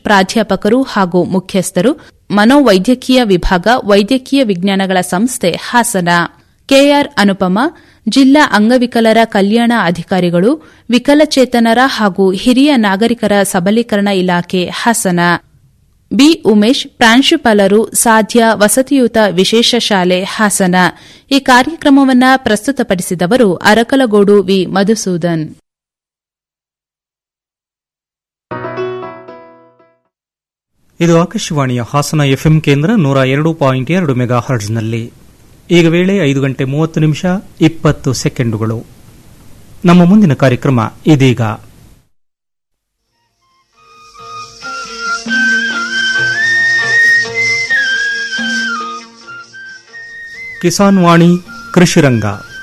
ಪ್ರಾಧ್ಯಾಪಕರು ಹಾಗೂ ಮುಖ್ಯಸ್ಥರು ಮನೋವೈದ್ಯಕೀಯ ವಿಭಾಗ ವೈದ್ಯಕೀಯ ವಿಜ್ಞಾನಗಳ ಸಂಸ್ಥೆ ಹಾಸನ ಕೆಆರ್ ಅನುಪಮ ಜಿಲ್ಲಾ ಅಂಗವಿಕಲರ ಕಲ್ಯಾಣ ಅಧಿಕಾರಿಗಳು ವಿಕಲಚೇತನರ ಹಾಗೂ ಹಿರಿಯ ನಾಗರಿಕರ ಸಬಲೀಕರಣ ಇಲಾಖೆ ಹಾಸನ ಬಿ ಉಮೇಶ್ ಪ್ರಾಂಶುಪಾಲರು ಸಾಧ್ಯ ವಸತಿಯುತ ವಿಶೇಷ ಶಾಲೆ ಹಾಸನ ಈ ಕಾರ್ಯಕ್ರಮವನ್ನು ಪ್ರಸ್ತುತಪಡಿಸಿದವರು ಅರಕಲಗೋಡು ವಿ ಮಧುಸೂದನ್ ಇದು ಆಕಾಶವಾಣಿಯ ಹಾಸನ ಎಫ್ಎಂ ಕೇಂದ್ರ ನೂರ ಎರಡು ಪಾಯಿಂಟ್ ಎರಡು ಮೆಗಾ ಹರ್ಡ್ಸ್ನಲ್ಲಿ ಈಗ ವೇಳೆ ಐದು ಗಂಟೆ ಮೂವತ್ತು ನಿಮಿಷ ಇಪ್ಪತ್ತು ಸೆಕೆಂಡುಗಳು ನಮ್ಮ ಮುಂದಿನ ಕಾರ್ಯಕ್ರಮ ಇದೀಗ ಕಿಸಾನ್ ವಾಣಿ ಕೃಷಿರಂಗ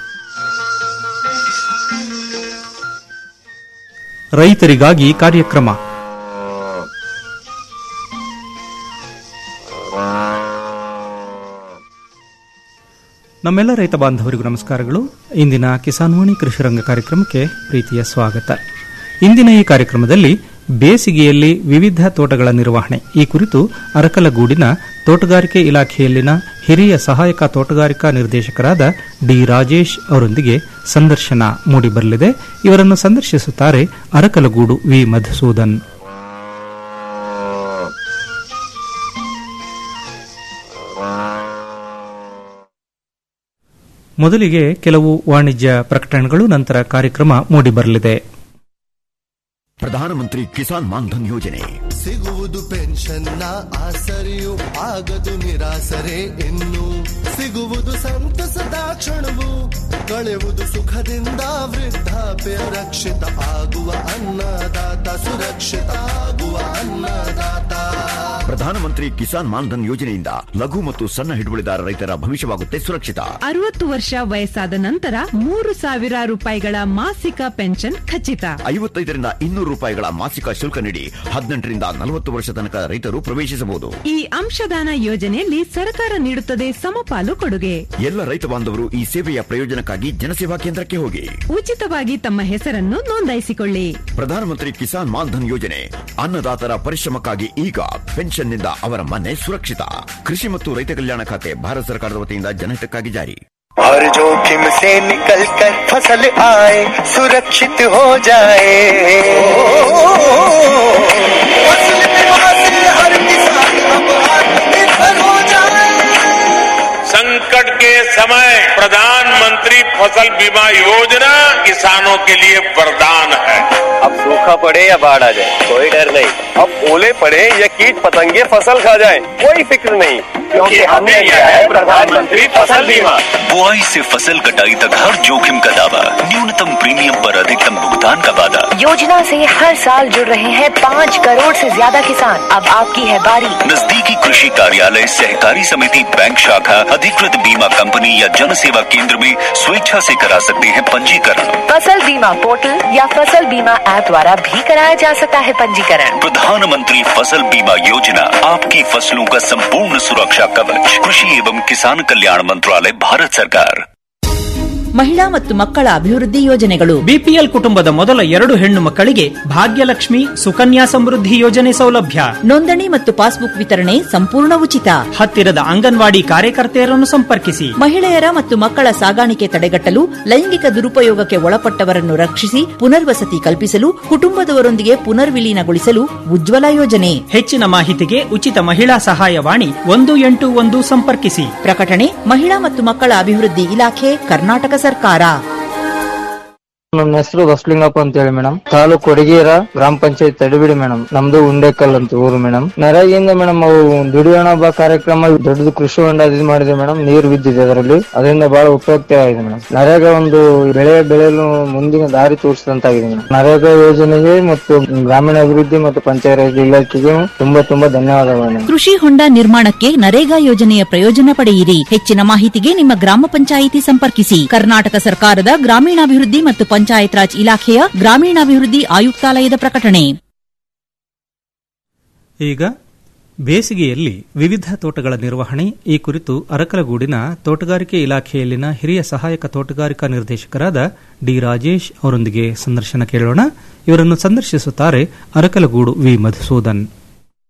ರೈತರಿಗಾಗಿ ಕಾರ್ಯಕ್ರಮ ನಮ್ಮೆಲ್ಲ ರೈತ ಬಾಂಧವರಿಗೂ ನಮಸ್ಕಾರಗಳು ಇಂದಿನ ಕಿಸಾನ್ ವಾಣಿ ಕೃಷಿರಂಗ ಕಾರ್ಯಕ್ರಮಕ್ಕೆ ಪ್ರೀತಿಯ ಸ್ವಾಗತ ಇಂದಿನ ಈ ಕಾರ್ಯಕ್ರಮದಲ್ಲಿ ಬೇಸಿಗೆಯಲ್ಲಿ ವಿವಿಧ ತೋಟಗಳ ನಿರ್ವಹಣೆ ಈ ಕುರಿತು ಅರಕಲಗೂಡಿನ ತೋಟಗಾರಿಕೆ ಇಲಾಖೆಯಲ್ಲಿನ ಹಿರಿಯ ಸಹಾಯಕ ತೋಟಗಾರಿಕಾ ನಿರ್ದೇಶಕರಾದ ಡಿ ರಾಜೇಶ್ ಅವರೊಂದಿಗೆ ಸಂದರ್ಶನ ಮೂಡಿಬರಲಿದೆ ಇವರನ್ನು ಸಂದರ್ಶಿಸುತ್ತಾರೆ ಅರಕಲಗೂಡು ವಿ ಮಧುಸೂದನ್ ಮೊದಲಿಗೆ ಕೆಲವು ವಾಣಿಜ್ಯ ಪ್ರಕಟಣೆಗಳು ನಂತರ ಕಾರ್ಯಕ್ರಮ ಮೂಡಿಬರಲಿದೆ ಪ್ರಧಾನಮಂತ್ರಿ ಕಿಸಾನ್ ಮಾನ್ಧನ್ ಯೋಜನೆ ಸಿಗುವುದು ಪೆನ್ಷನ್ನ ಆಸರೆಯು ಆಗದು ನಿರಾಸರೆ ಇನ್ನು ಸಿಗುವುದು ಸಂತಸದ ಕ್ಷಣವು ಕಳೆಯುವುದು ಸುಖದಿಂದ ವೃದ್ಧಾಪ್ಯ ರಕ್ಷಿತ ಆಗುವ ಅನ್ನದಾತ ಸುರಕ್ಷಿತ ಆಗುವ ಅನ್ನದಾತ ಪ್ರಧಾನಮಂತ್ರಿ ಕಿಸಾನ್ ಮಾನ್ಧನ್ ಯೋಜನೆಯಿಂದ ಲಘು ಮತ್ತು ಸಣ್ಣ ಹಿಡುವಳಿದಾರ ರೈತರ ಭವಿಷ್ಯವಾಗುತ್ತೆ ಸುರಕ್ಷಿತ ಅರವತ್ತು ವರ್ಷ ವಯಸ್ಸಾದ ನಂತರ ಮೂರು ಸಾವಿರ ರೂಪಾಯಿಗಳ ಮಾಸಿಕ ಪೆನ್ಷನ್ ಖಚಿತ ಐವತ್ತೈದರಿಂದ ಇನ್ನೂರು ರೂಪಾಯಿಗಳ ಮಾಸಿಕ ಶುಲ್ಕ ನೀಡಿ ಹದಿನೆಂಟರಿಂದ ನಲವತ್ತು ವರ್ಷ ತನಕ ರೈತರು ಪ್ರವೇಶಿಸಬಹುದು ಈ ಅಂಶದಾನ ಯೋಜನೆಯಲ್ಲಿ ಸರ್ಕಾರ ನೀಡುತ್ತದೆ ಸಮಪಾಲು ಕೊಡುಗೆ ಎಲ್ಲ ರೈತ ಬಾಂಧವರು ಈ ಸೇವೆಯ ಪ್ರಯೋಜನಕ್ಕಾಗಿ ಜನಸೇವಾ ಕೇಂದ್ರಕ್ಕೆ ಹೋಗಿ ಉಚಿತವಾಗಿ ತಮ್ಮ ಹೆಸರನ್ನು ನೋಂದಾಯಿಸಿಕೊಳ್ಳಿ ಪ್ರಧಾನಮಂತ್ರಿ ಕಿಸಾನ್ ಮಾನ್ಧನ್ ಯೋಜನೆ ಅನ್ನದಾತರ ಪರಿಶ್ರಮಕ್ಕಾಗಿ ಈಗ ಪೆನ್ಷನ್ನಿಂದ ಅವರ ಮನೆ ಸುರಕ್ಷಿತ ಕೃಷಿ ಮತ್ತು ರೈತ ಕಲ್ಯಾಣ ಖಾತೆ ಭಾರತ ಸರ್ಕಾರದ ವತಿಯಿಂದ ಜನಹಿತಕ್ಕಾಗಿ ಜಾರಿ हर जोखिम से निकल कर फसल आए सुरक्षित हो जाए फसल बीमा से हर किसान अब आत्मनिर्भर हो जाए संकट के समय प्रधानमंत्री फसल बीमा योजना किसानों के लिए वरदान है अब सूखा पड़े या बाढ़ आ जाए कोई डर नहीं अब ओले पड़े या कीट पतंगे फसल खा जाए कोई फिक्र नहीं क्योंकि हमने लिया है प्रधानमंत्री फसल बीमा बुआई से फसल कटाई तक हर जोखिम का दावा न्यूनतम प्रीमियम पर अधिकतम भुगतान का वादा योजना से हर साल जुड़ रहे हैं पाँच करोड़ से ज्यादा किसान अब आपकी है बारी नजदीकी कृषि कार्यालय सहकारी समिति बैंक शाखा अधिकृत बीमा कंपनी या जन सेवा केंद्र में स्वेच्छा से करा सकते हैं पंजीकरण फसल बीमा पोर्टल या फसल बीमा ऐप द्वारा भी कराया जा सकता है पंजीकरण प्रधानमंत्री फसल बीमा योजना आपकी फसलों का संपूर्ण सुरक्षा कवच कृषि एवं किसान कल्याण मंत्रालय भारत सरकार ಮಹಿಳಾ ಮತ್ತು ಮಕ್ಕಳ ಅಭಿವೃದ್ಧಿ ಯೋಜನೆಗಳು ಬಿಪಿಎಲ್ ಕುಟುಂಬದ ಮೊದಲ ಎರಡು ಹೆಣ್ಣು ಮಕ್ಕಳಿಗೆ ಭಾಗ್ಯಲಕ್ಷ್ಮಿ ಸುಕನ್ಯಾ ಸಮೃದ್ಧಿ ಯೋಜನೆ ಸೌಲಭ್ಯ ನೋಂದಣಿ ಮತ್ತು ಪಾಸ್ಬುಕ್ ವಿತರಣೆ ಸಂಪೂರ್ಣ ಉಚಿತ ಹತ್ತಿರದ ಅಂಗನವಾಡಿ ಕಾರ್ಯಕರ್ತೆಯರನ್ನು ಸಂಪರ್ಕಿಸಿ ಮಹಿಳೆಯರ ಮತ್ತು ಮಕ್ಕಳ ಸಾಗಾಣಿಕೆ ತಡೆಗಟ್ಟಲು ಲೈಂಗಿಕ ದುರುಪಯೋಗಕ್ಕೆ ಒಳಪಟ್ಟವರನ್ನು ರಕ್ಷಿಸಿ ಪುನರ್ವಸತಿ ಕಲ್ಪಿಸಲು ಕುಟುಂಬದವರೊಂದಿಗೆ ಪುನರ್ವಿಲೀನಗೊಳಿಸಲು ಉಜ್ವಲ ಯೋಜನೆ ಹೆಚ್ಚಿನ ಮಾಹಿತಿಗೆ ಉಚಿತ ಮಹಿಳಾ ಸಹಾಯವಾಣಿ ಒಂದು ಎಂಟು ಒಂದು ಸಂಪರ್ಕಿಸಿ ಪ್ರಕಟಣೆ ಮಹಿಳಾ ಮತ್ತು ಮಕ್ಕಳ ಅಭಿವೃದ್ಧಿ ಇಲಾಖೆ ಕರ್ನಾಟಕ ಸರ್ಕಾರ ನಮ್ಮ ಹೆಸರು ಬಸ್ಲಿಂಗಪ್ಪ ಅಂತ ಹೇಳಿ ಮೇಡಮ್ ತಾಲೂಕು ಕೊಡಗೇರ ಗ್ರಾಮ ಪಂಚಾಯತ್ ತಡಿಬಿಡಿ ಮೇಡಮ್ ನಮ್ದು ಉಂಡೆಕಲ್ ಅಂತ ಊರು ಮೇಡಮ್ ನರೇಗಿಂದ ಮೇಡಮ್ ಅವು ದುಡಿಯೋಣ ಹಬ್ಬ ಕಾರ್ಯಕ್ರಮ ದೊಡ್ಡದು ಕೃಷಿ ಹೊಂಡ ಇದು ಮಾಡಿದೆ ಮೇಡಮ್ ನೀರು ಬಿದ್ದಿದೆ ಅದರಲ್ಲಿ ಅದರಿಂದ ಬಹಳ ಉಪಯುಕ್ತವಾಗಿದೆ ಮೇಡಮ್ ನರೇಗಾ ಒಂದು ಬೆಳೆ ಬೆಳೆಯಲು ಮುಂದಿನ ದಾರಿ ತೋರಿಸಿದಂತಾಗಿದೆ ಮೇಡಮ್ ನರೇಗಾ ಯೋಜನೆಗೆ ಮತ್ತು ಗ್ರಾಮೀಣ ಅಭಿವೃದ್ಧಿ ಮತ್ತು ಪಂಚಾಯತ್ ಇಲಾಖೆಗೆ ತುಂಬಾ ತುಂಬಾ ಧನ್ಯವಾದಗಳು ಮೇಡಮ್ ಕೃಷಿ ಹೊಂಡ ನಿರ್ಮಾಣಕ್ಕೆ ನರೇಗಾ ಯೋಜನೆಯ ಪ್ರಯೋಜನ ಪಡೆಯಿರಿ ಹೆಚ್ಚಿನ ಮಾಹಿತಿಗೆ ನಿಮ್ಮ ಗ್ರಾಮ ಪಂಚಾಯಿತಿ ಸಂಪರ್ಕಿಸಿ ಕರ್ನಾಟಕ ಸರ್ಕಾರದ ಗ್ರಾಮೀಣಾಭಿವೃದ್ಧಿ ಮತ್ತು ಪಂಚಾಯತ್ ರಾಜ್ ಇಲಾಖೆಯ ಗ್ರಾಮೀಣಾಭಿವೃದ್ಧಿ ಆಯುಕ್ತಾಲಯದ ಪ್ರಕಟಣೆ ಈಗ ಬೇಸಿಗೆಯಲ್ಲಿ ವಿವಿಧ ತೋಟಗಳ ನಿರ್ವಹಣೆ ಈ ಕುರಿತು ಅರಕಲಗೂಡಿನ ತೋಟಗಾರಿಕೆ ಇಲಾಖೆಯಲ್ಲಿನ ಹಿರಿಯ ಸಹಾಯಕ ತೋಟಗಾರಿಕಾ ನಿರ್ದೇಶಕರಾದ ಡಿ ರಾಜೇಶ್ ಅವರೊಂದಿಗೆ ಸಂದರ್ಶನ ಕೇಳೋಣ ಇವರನ್ನು ಸಂದರ್ಶಿಸುತ್ತಾರೆ ಅರಕಲಗೂಡು ವಿ ಮಧುಸೂದನ್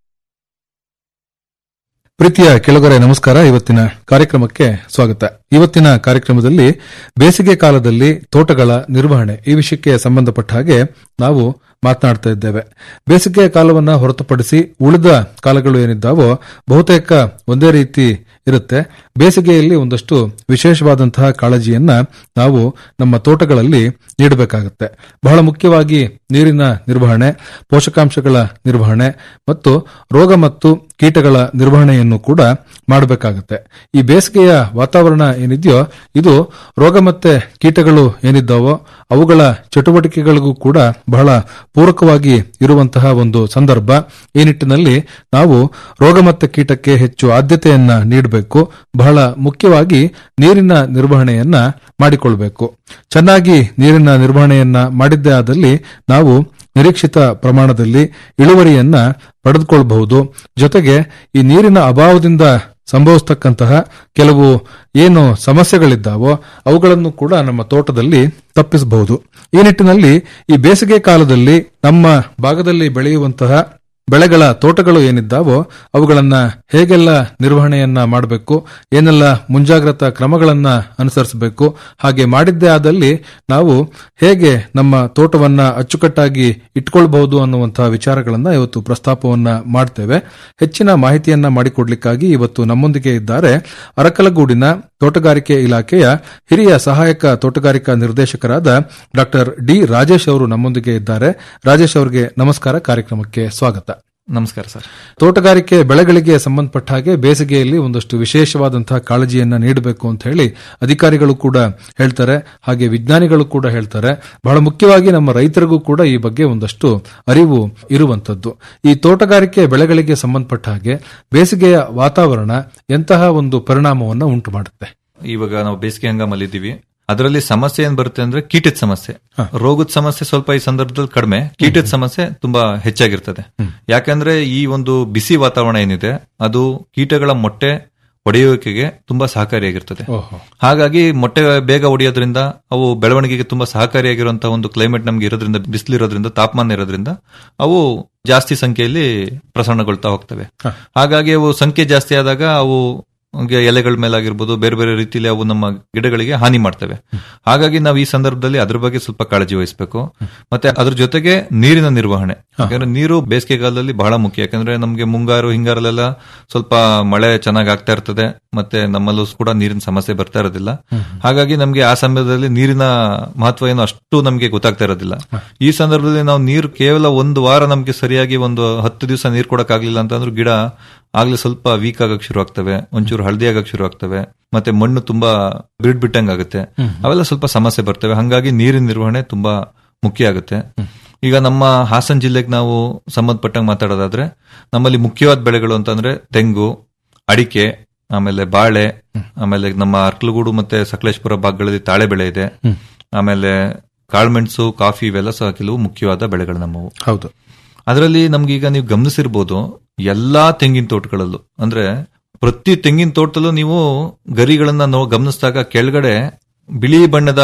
ಪ್ರೀತಿಯ ಕೆಳಗರೆ ನಮಸ್ಕಾರ ಇವತ್ತಿನ ಕಾರ್ಯಕ್ರಮಕ್ಕೆ ಸ್ವಾಗತ ಇವತ್ತಿನ ಕಾರ್ಯಕ್ರಮದಲ್ಲಿ ಬೇಸಿಗೆ ಕಾಲದಲ್ಲಿ ತೋಟಗಳ ನಿರ್ವಹಣೆ ಈ ವಿಷಯಕ್ಕೆ ಸಂಬಂಧಪಟ್ಟ ಹಾಗೆ ನಾವು ಮಾತನಾಡ್ತಾ ಇದ್ದೇವೆ ಬೇಸಿಗೆ ಕಾಲವನ್ನ ಹೊರತುಪಡಿಸಿ ಉಳಿದ ಕಾಲಗಳು ಏನಿದ್ದಾವೋ ಬಹುತೇಕ ಒಂದೇ ರೀತಿ ಇರುತ್ತೆ ಬೇಸಿಗೆಯಲ್ಲಿ ಒಂದಷ್ಟು ವಿಶೇಷವಾದಂತಹ ಕಾಳಜಿಯನ್ನ ನಾವು ನಮ್ಮ ತೋಟಗಳಲ್ಲಿ ನೀಡಬೇಕಾಗುತ್ತೆ ಬಹಳ ಮುಖ್ಯವಾಗಿ ನೀರಿನ ನಿರ್ವಹಣೆ ಪೋಷಕಾಂಶಗಳ ನಿರ್ವಹಣೆ ಮತ್ತು ರೋಗ ಮತ್ತು ಕೀಟಗಳ ನಿರ್ವಹಣೆಯನ್ನು ಕೂಡ ಮಾಡಬೇಕಾಗುತ್ತೆ ಈ ಬೇಸಿಗೆಯ ವಾತಾವರಣ ಏನಿದೆಯೋ ಇದು ರೋಗ ಮತ್ತೆ ಕೀಟಗಳು ಏನಿದ್ದಾವೋ ಅವುಗಳ ಚಟುವಟಿಕೆಗಳಿಗೂ ಕೂಡ ಬಹಳ ಪೂರಕವಾಗಿ ಇರುವಂತಹ ಒಂದು ಸಂದರ್ಭ ಈ ನಿಟ್ಟಿನಲ್ಲಿ ನಾವು ರೋಗ ಮತ್ತು ಕೀಟಕ್ಕೆ ಹೆಚ್ಚು ಆದ್ಯತೆಯನ್ನ ನೀಡಬೇಕು ಬಹಳ ಮುಖ್ಯವಾಗಿ ನೀರಿನ ನಿರ್ವಹಣೆಯನ್ನ ಮಾಡಿಕೊಳ್ಬೇಕು ಚೆನ್ನಾಗಿ ನೀರಿನ ನಿರ್ವಹಣೆಯನ್ನ ಮಾಡಿದ್ದೇ ಆದಲ್ಲಿ ನಾವು ನಿರೀಕ್ಷಿತ ಪ್ರಮಾಣದಲ್ಲಿ ಇಳುವರಿಯನ್ನ ಪಡೆದುಕೊಳ್ಳಬಹುದು ಜೊತೆಗೆ ಈ ನೀರಿನ ಅಭಾವದಿಂದ ಸಂಭವಿಸತಕ್ಕಂತಹ ಕೆಲವು ಏನು ಸಮಸ್ಯೆಗಳಿದ್ದಾವೋ ಅವುಗಳನ್ನು ಕೂಡ ನಮ್ಮ ತೋಟದಲ್ಲಿ ತಪ್ಪಿಸಬಹುದು ಈ ನಿಟ್ಟಿನಲ್ಲಿ ಈ ಬೇಸಿಗೆ ಕಾಲದಲ್ಲಿ ನಮ್ಮ ಭಾಗದಲ್ಲಿ ಬೆಳೆಯುವಂತಹ ಬೆಳೆಗಳ ತೋಟಗಳು ಏನಿದ್ದಾವೋ ಅವುಗಳನ್ನ ಹೇಗೆಲ್ಲ ನಿರ್ವಹಣೆಯನ್ನ ಮಾಡಬೇಕು ಏನೆಲ್ಲ ಮುಂಜಾಗ್ರತಾ ಕ್ರಮಗಳನ್ನ ಅನುಸರಿಸಬೇಕು ಹಾಗೆ ಮಾಡಿದ್ದೇ ಆದಲ್ಲಿ ನಾವು ಹೇಗೆ ನಮ್ಮ ತೋಟವನ್ನ ಅಚ್ಚುಕಟ್ಟಾಗಿ ಇಟ್ಕೊಳ್ಬಹುದು ಅನ್ನುವಂತಹ ವಿಚಾರಗಳನ್ನ ಇವತ್ತು ಪ್ರಸ್ತಾಪವನ್ನ ಮಾಡ್ತೇವೆ ಹೆಚ್ಚಿನ ಮಾಹಿತಿಯನ್ನ ಮಾಡಿಕೊಡ್ಲಿಕ್ಕಾಗಿ ಇವತ್ತು ನಮ್ಮೊಂದಿಗೆ ಇದ್ದಾರೆ ಅರಕಲಗೂಡಿನ ತೋಟಗಾರಿಕೆ ಇಲಾಖೆಯ ಹಿರಿಯ ಸಹಾಯಕ ತೋಟಗಾರಿಕಾ ನಿರ್ದೇಶಕರಾದ ಡಾಕ್ಟರ್ ಡಿ ರಾಜೇಶ್ ಅವರು ನಮ್ಮೊಂದಿಗೆ ಇದ್ದಾರೆ ರಾಜೇಶ್ ಅವರಿಗೆ ನಮಸ್ಕಾರ ಕಾರ್ಯಕ್ರಮಕ್ಕೆ ಸ್ವಾಗತ ನಮಸ್ಕಾರ ಸರ್ ತೋಟಗಾರಿಕೆ ಬೆಳೆಗಳಿಗೆ ಸಂಬಂಧಪಟ್ಟ ಹಾಗೆ ಬೇಸಿಗೆಯಲ್ಲಿ ಒಂದಷ್ಟು ವಿಶೇಷವಾದಂತಹ ಕಾಳಜಿಯನ್ನ ನೀಡಬೇಕು ಅಂತ ಹೇಳಿ ಅಧಿಕಾರಿಗಳು ಕೂಡ ಹೇಳ್ತಾರೆ ಹಾಗೆ ವಿಜ್ಞಾನಿಗಳು ಕೂಡ ಹೇಳ್ತಾರೆ ಬಹಳ ಮುಖ್ಯವಾಗಿ ನಮ್ಮ ರೈತರಿಗೂ ಕೂಡ ಈ ಬಗ್ಗೆ ಒಂದಷ್ಟು ಅರಿವು ಇರುವಂತದ್ದು ಈ ತೋಟಗಾರಿಕೆ ಬೆಳೆಗಳಿಗೆ ಸಂಬಂಧಪಟ್ಟ ಹಾಗೆ ಬೇಸಿಗೆಯ ವಾತಾವರಣ ಎಂತಹ ಒಂದು ಪರಿಣಾಮವನ್ನು ಉಂಟು ಮಾಡುತ್ತೆ ಇವಾಗ ನಾವು ಬೇಸಿಗೆ ಹಂಗಾಮಲ್ಲಿ ಇದ್ದೀವಿ ಅದರಲ್ಲಿ ಸಮಸ್ಯೆ ಏನ್ ಬರುತ್ತೆ ಅಂದ್ರೆ ಕೀಟದ ಸಮಸ್ಯೆ ರೋಗದ ಸಮಸ್ಯೆ ಸ್ವಲ್ಪ ಈ ಸಂದರ್ಭದಲ್ಲಿ ಕಡಿಮೆ ಕೀಟದ ಸಮಸ್ಯೆ ತುಂಬಾ ಹೆಚ್ಚಾಗಿರ್ತದೆ ಯಾಕಂದ್ರೆ ಈ ಒಂದು ಬಿಸಿ ವಾತಾವರಣ ಏನಿದೆ ಅದು ಕೀಟಗಳ ಮೊಟ್ಟೆ ಒಡೆಯುವಿಕೆಗೆ ತುಂಬಾ ಸಹಕಾರಿಯಾಗಿರ್ತದೆ ಹಾಗಾಗಿ ಮೊಟ್ಟೆ ಬೇಗ ಒಡೆಯೋದ್ರಿಂದ ಅವು ಬೆಳವಣಿಗೆಗೆ ತುಂಬಾ ಸಹಕಾರಿಯಾಗಿರುವಂತಹ ಒಂದು ಕ್ಲೈಮೇಟ್ ನಮ್ಗೆ ಇರೋದ್ರಿಂದ ಬಿಸಿಲಿರೋದ್ರಿಂದ ತಾಪಮಾನ ಇರೋದ್ರಿಂದ ಅವು ಜಾಸ್ತಿ ಸಂಖ್ಯೆಯಲ್ಲಿ ಪ್ರಸರಣಗೊಳ್ತಾ ಹೋಗ್ತವೆ ಹಾಗಾಗಿ ಅವು ಸಂಖ್ಯೆ ಜಾಸ್ತಿ ಆದಾಗ ಅವು ಗೆ ಎಲೆಗಳ ಮೇಲಾಗಿರ್ಬೋದು ಬೇರೆ ಬೇರೆ ರೀತಿಯಲ್ಲಿ ಅವು ನಮ್ಮ ಗಿಡಗಳಿಗೆ ಹಾನಿ ಮಾಡ್ತವೆ ಹಾಗಾಗಿ ನಾವು ಈ ಸಂದರ್ಭದಲ್ಲಿ ಅದ್ರ ಬಗ್ಗೆ ಸ್ವಲ್ಪ ಕಾಳಜಿ ವಹಿಸಬೇಕು ಮತ್ತೆ ಅದ್ರ ಜೊತೆಗೆ ನೀರಿನ ನಿರ್ವಹಣೆ ಯಾಕಂದ್ರೆ ನೀರು ಬೇಸಿಗೆಗಾಲದಲ್ಲಿ ಬಹಳ ಮುಖ್ಯ ಯಾಕಂದ್ರೆ ನಮ್ಗೆ ಮುಂಗಾರು ಹಿಂಗಾರಲ್ಲೆಲ್ಲ ಸ್ವಲ್ಪ ಮಳೆ ಚೆನ್ನಾಗಿ ಆಗ್ತಾ ಇರ್ತದೆ ಮತ್ತೆ ನಮ್ಮಲ್ಲೂ ಕೂಡ ನೀರಿನ ಸಮಸ್ಯೆ ಬರ್ತಾ ಇರೋದಿಲ್ಲ ಹಾಗಾಗಿ ನಮ್ಗೆ ಆ ಸಮಯದಲ್ಲಿ ನೀರಿನ ಮಹತ್ವ ಏನು ಅಷ್ಟು ನಮ್ಗೆ ಗೊತ್ತಾಗ್ತಾ ಇರೋದಿಲ್ಲ ಈ ಸಂದರ್ಭದಲ್ಲಿ ನಾವು ನೀರು ಕೇವಲ ಒಂದು ವಾರ ನಮ್ಗೆ ಸರಿಯಾಗಿ ಒಂದು ಹತ್ತು ದಿವಸ ನೀರು ಕೊಡಕ್ ಆಗ್ಲಿಲ್ಲ ಅಂತಂದ್ರೆ ಗಿಡ ಆಗ್ಲೇ ಸ್ವಲ್ಪ ವೀಕ್ ಆಗಕ್ ಶುರು ಆಗ್ತವೆ ಒಂಚೂರು ಹಳದಿ ಆಗಕ್ ಶುರು ಆಗ್ತವೆ ಮತ್ತೆ ಮಣ್ಣು ತುಂಬಾ ಬಿಡ್ ಬಿಟ್ಟಂಗ್ ಆಗುತ್ತೆ ಅವೆಲ್ಲ ಸ್ವಲ್ಪ ಸಮಸ್ಯೆ ಬರ್ತವೆ ಹಂಗಾಗಿ ನೀರಿನ ನಿರ್ವಹಣೆ ತುಂಬಾ ಮುಖ್ಯ ಆಗುತ್ತೆ ಈಗ ನಮ್ಮ ಹಾಸನ ಜಿಲ್ಲೆಗೆ ನಾವು ಸಂಬಂಧಪಟ್ಟಂಗೆ ಮಾತಾಡೋದಾದ್ರೆ ನಮ್ಮಲ್ಲಿ ಮುಖ್ಯವಾದ ಬೆಳೆಗಳು ಅಂತಂದ್ರೆ ತೆಂಗು ಅಡಿಕೆ ಆಮೇಲೆ ಬಾಳೆ ಆಮೇಲೆ ನಮ್ಮ ಅರ್ಕಲಗೂಡು ಮತ್ತೆ ಸಕಲೇಶ್ಪುರ ಭಾಗಗಳಲ್ಲಿ ತಾಳೆ ಬೆಳೆ ಇದೆ ಆಮೇಲೆ ಕಾಳುಮೆಣಸು ಕಾಫಿ ಇವೆಲ್ಲ ಸಹ ಕೆಲವು ಮುಖ್ಯವಾದ ಬೆಳೆಗಳು ನಮ್ಮವು ಹೌದು ಅದರಲ್ಲಿ ನಮ್ಗೀಗ ನೀವು ಗಮನಿಸಿರ್ಬೋದು ಎಲ್ಲಾ ತೆಂಗಿನ ತೋಟಗಳಲ್ಲೂ ಅಂದ್ರೆ ಪ್ರತಿ ತೆಂಗಿನ ತೋಟದಲ್ಲೂ ನೀವು ಗರಿಗಳನ್ನ ನೋ ಗಮನಿಸಿದಾಗ ಕೆಳಗಡೆ ಬಿಳಿ ಬಣ್ಣದ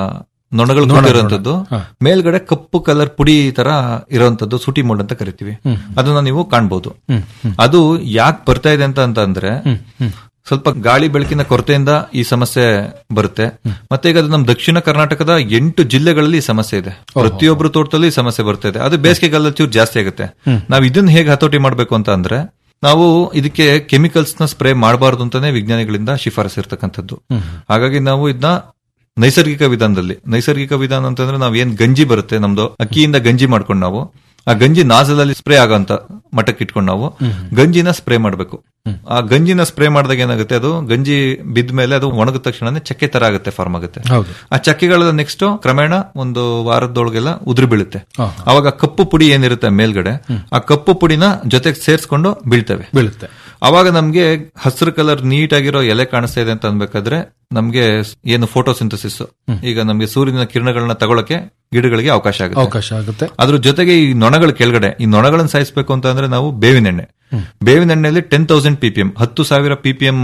ನೊಣಗಳು ನೊಣ, ಕೂಡಿರುವಂತದ್ದು ಹಾ. ಮೇಲ್ಗಡೆ ಕಪ್ಪು ಕಲರ್ ಪುಡಿ ತರ ಇರುವಂತದ್ದು ಸುಟಿ ಮೋಡ್ ಅಂತ ಕರಿತೀವಿ ಹ್ಮ್. ಅದನ್ನ ನೀವು ಕಾಣ್ಬೋದು ಹ್ಮ್, ಹ್ಮ್. ಅದು ಯಾಕೆ ಬರ್ತಾ ಇದೆ ಅಂತ ಅಂತ ಅಂದ್ರೆ ಸ್ವಲ್ಪ ಗಾಳಿ ಬೆಳಕಿನ ಕೊರತೆಯಿಂದ ಈ ಸಮಸ್ಯೆ ಬರುತ್ತೆ ಮತ್ತೆ ಈಗ ಅದು ನಮ್ಮ ದಕ್ಷಿಣ ಕರ್ನಾಟಕದ ಎಂಟು ಜಿಲ್ಲೆಗಳಲ್ಲಿ ಈ ಸಮಸ್ಯೆ ಇದೆ ಪ್ರತಿಯೊಬ್ಬರು ತೋಟದಲ್ಲಿ ಈ ಸಮಸ್ಯೆ ಬರ್ತಾ ಇದೆ ಅದು ಬೇಸಿಗೆಗಾಲದಲ್ಲಿ ಚೂರು ಜಾಸ್ತಿ ಆಗುತ್ತೆ ಹ್ಮ್. ನಾವು ಇದನ್ನ ಹೇಗೆ ಹತೋಟಿ ಮಾಡಬೇಕು ಅಂತ ಅಂದ್ರೆ ನಾವು ಇದಕ್ಕೆ ಕೆಮಿಕಲ್ಸ್ ನ ಸ್ಪ್ರೇ ಮಾಡಬಾರ್ದು ಅಂತಾನೆ ವಿಜ್ಞಾನಿಗಳಿಂದ ಶಿಫಾರಸು ಇರ್ತಕ್ಕಂಥದ್ದು ಹ್ಮ್. ಹಾಗಾಗಿ ನಾವು ಇದನ್ನ ನೈಸರ್ಗಿಕ ವಿಧಾನದಲ್ಲಿ ನೈಸರ್ಗಿಕ ವಿಧಾನ ಅಂತಂದ್ರೆ ನಾವ್ ಏನ್ ಗಂಜಿ ಬರುತ್ತೆ ನಮ್ದು ಅಕ್ಕಿಯಿಂದ ಗಂಜಿ ಮಾಡ್ಕೊಂಡು ನಾವು ಆ ಗಂಜಿ ನಾಜಲಲ್ಲಿ ಸ್ಪ್ರೇ ಆಗಂತ ಮಟ್ಟಕ್ಕೆ ಇಟ್ಕೊಂಡು ನಾವು ಹ್ಮ್. ಗಂಜಿನ ಸ್ಪ್ರೇ ಮಾಡಬೇಕು ಆ ಗಂಜಿನ ಸ್ಪ್ರೇ ಮಾಡಿದಾಗ ಏನಾಗುತ್ತೆ ಅದು ಗಂಜಿ ಬಿದ್ದ ಮೇಲೆ ಅದು ಒಣಗಿದ ತಕ್ಷಣ ಚಕ್ಕೆ ತರ ಆಗುತ್ತೆ ಫಾರ್ಮ್ ಆಗುತ್ತೆ ಹೌದು ಆ ಚಕ್ಕೆಗಳ ನೆಕ್ಸ್ಟ್ ಕ್ರಮೇಣ ಒಂದು ವಾರದೊಳಗೆಲ್ಲ ಉದುರಿ ಬೀಳುತ್ತೆ ಹಾ. ಅವಾಗ ಕಪ್ಪು ಪುಡಿ ಏನಿರುತ್ತೆ ಮೇಲ್ಗಡೆ ಆ ಕಪ್ಪು ಪುಡಿನ ಜೊತೆಗೆ ಸೇರಿಸ್ಕೊಂಡು ಬೀಳ್ತವೆ ಬೀಳುತ್ತೆ ಅವಾಗ ನಮ್ಗೆ ಹಸಿರು ಕಲರ್ ನೀಟ್ ಆಗಿರೋ ಎಲೆ ಕಾಣಿಸ್ತಾ ಇದೆ ಅಂತ ಅನ್ಬೇಕಾದ್ರೆ ನಮ್ಗೆ ಏನು ಫೋಟೋಸಿಂಥಸಿಸ್ ಈಗ ನಮ್ಗೆ ಸೂರ್ಯನ ಕಿರಣಗಳನ್ನ ತಗೊಳಕ್ಕೆ ಗಿಡಗಳಿಗೆ ಅವಕಾಶ ಆಗುತ್ತೆ ಅವಕಾಶ ಆಗುತ್ತೆ ಅದ್ರ ಜೊತೆಗೆ ಈ ನೊಣಗಳ ಕೆಳಗಡೆ ಈ ನೊಣಗಳನ್ನ ಸಾಯಿಸಬೇಕು ಅಂತ ಅಂದ್ರೆ ನಾವು ಬೇವಿನ ಎಣ್ಣೆ ಬೇವಿನ ಎಣ್ಣೆಯಲ್ಲಿ ಟೆನ್ ತೌಸಂಡ್ ಪಿಪಿಎಂ ಹತ್ತು ಸಾವಿರ ಪಿಪಿಎಂ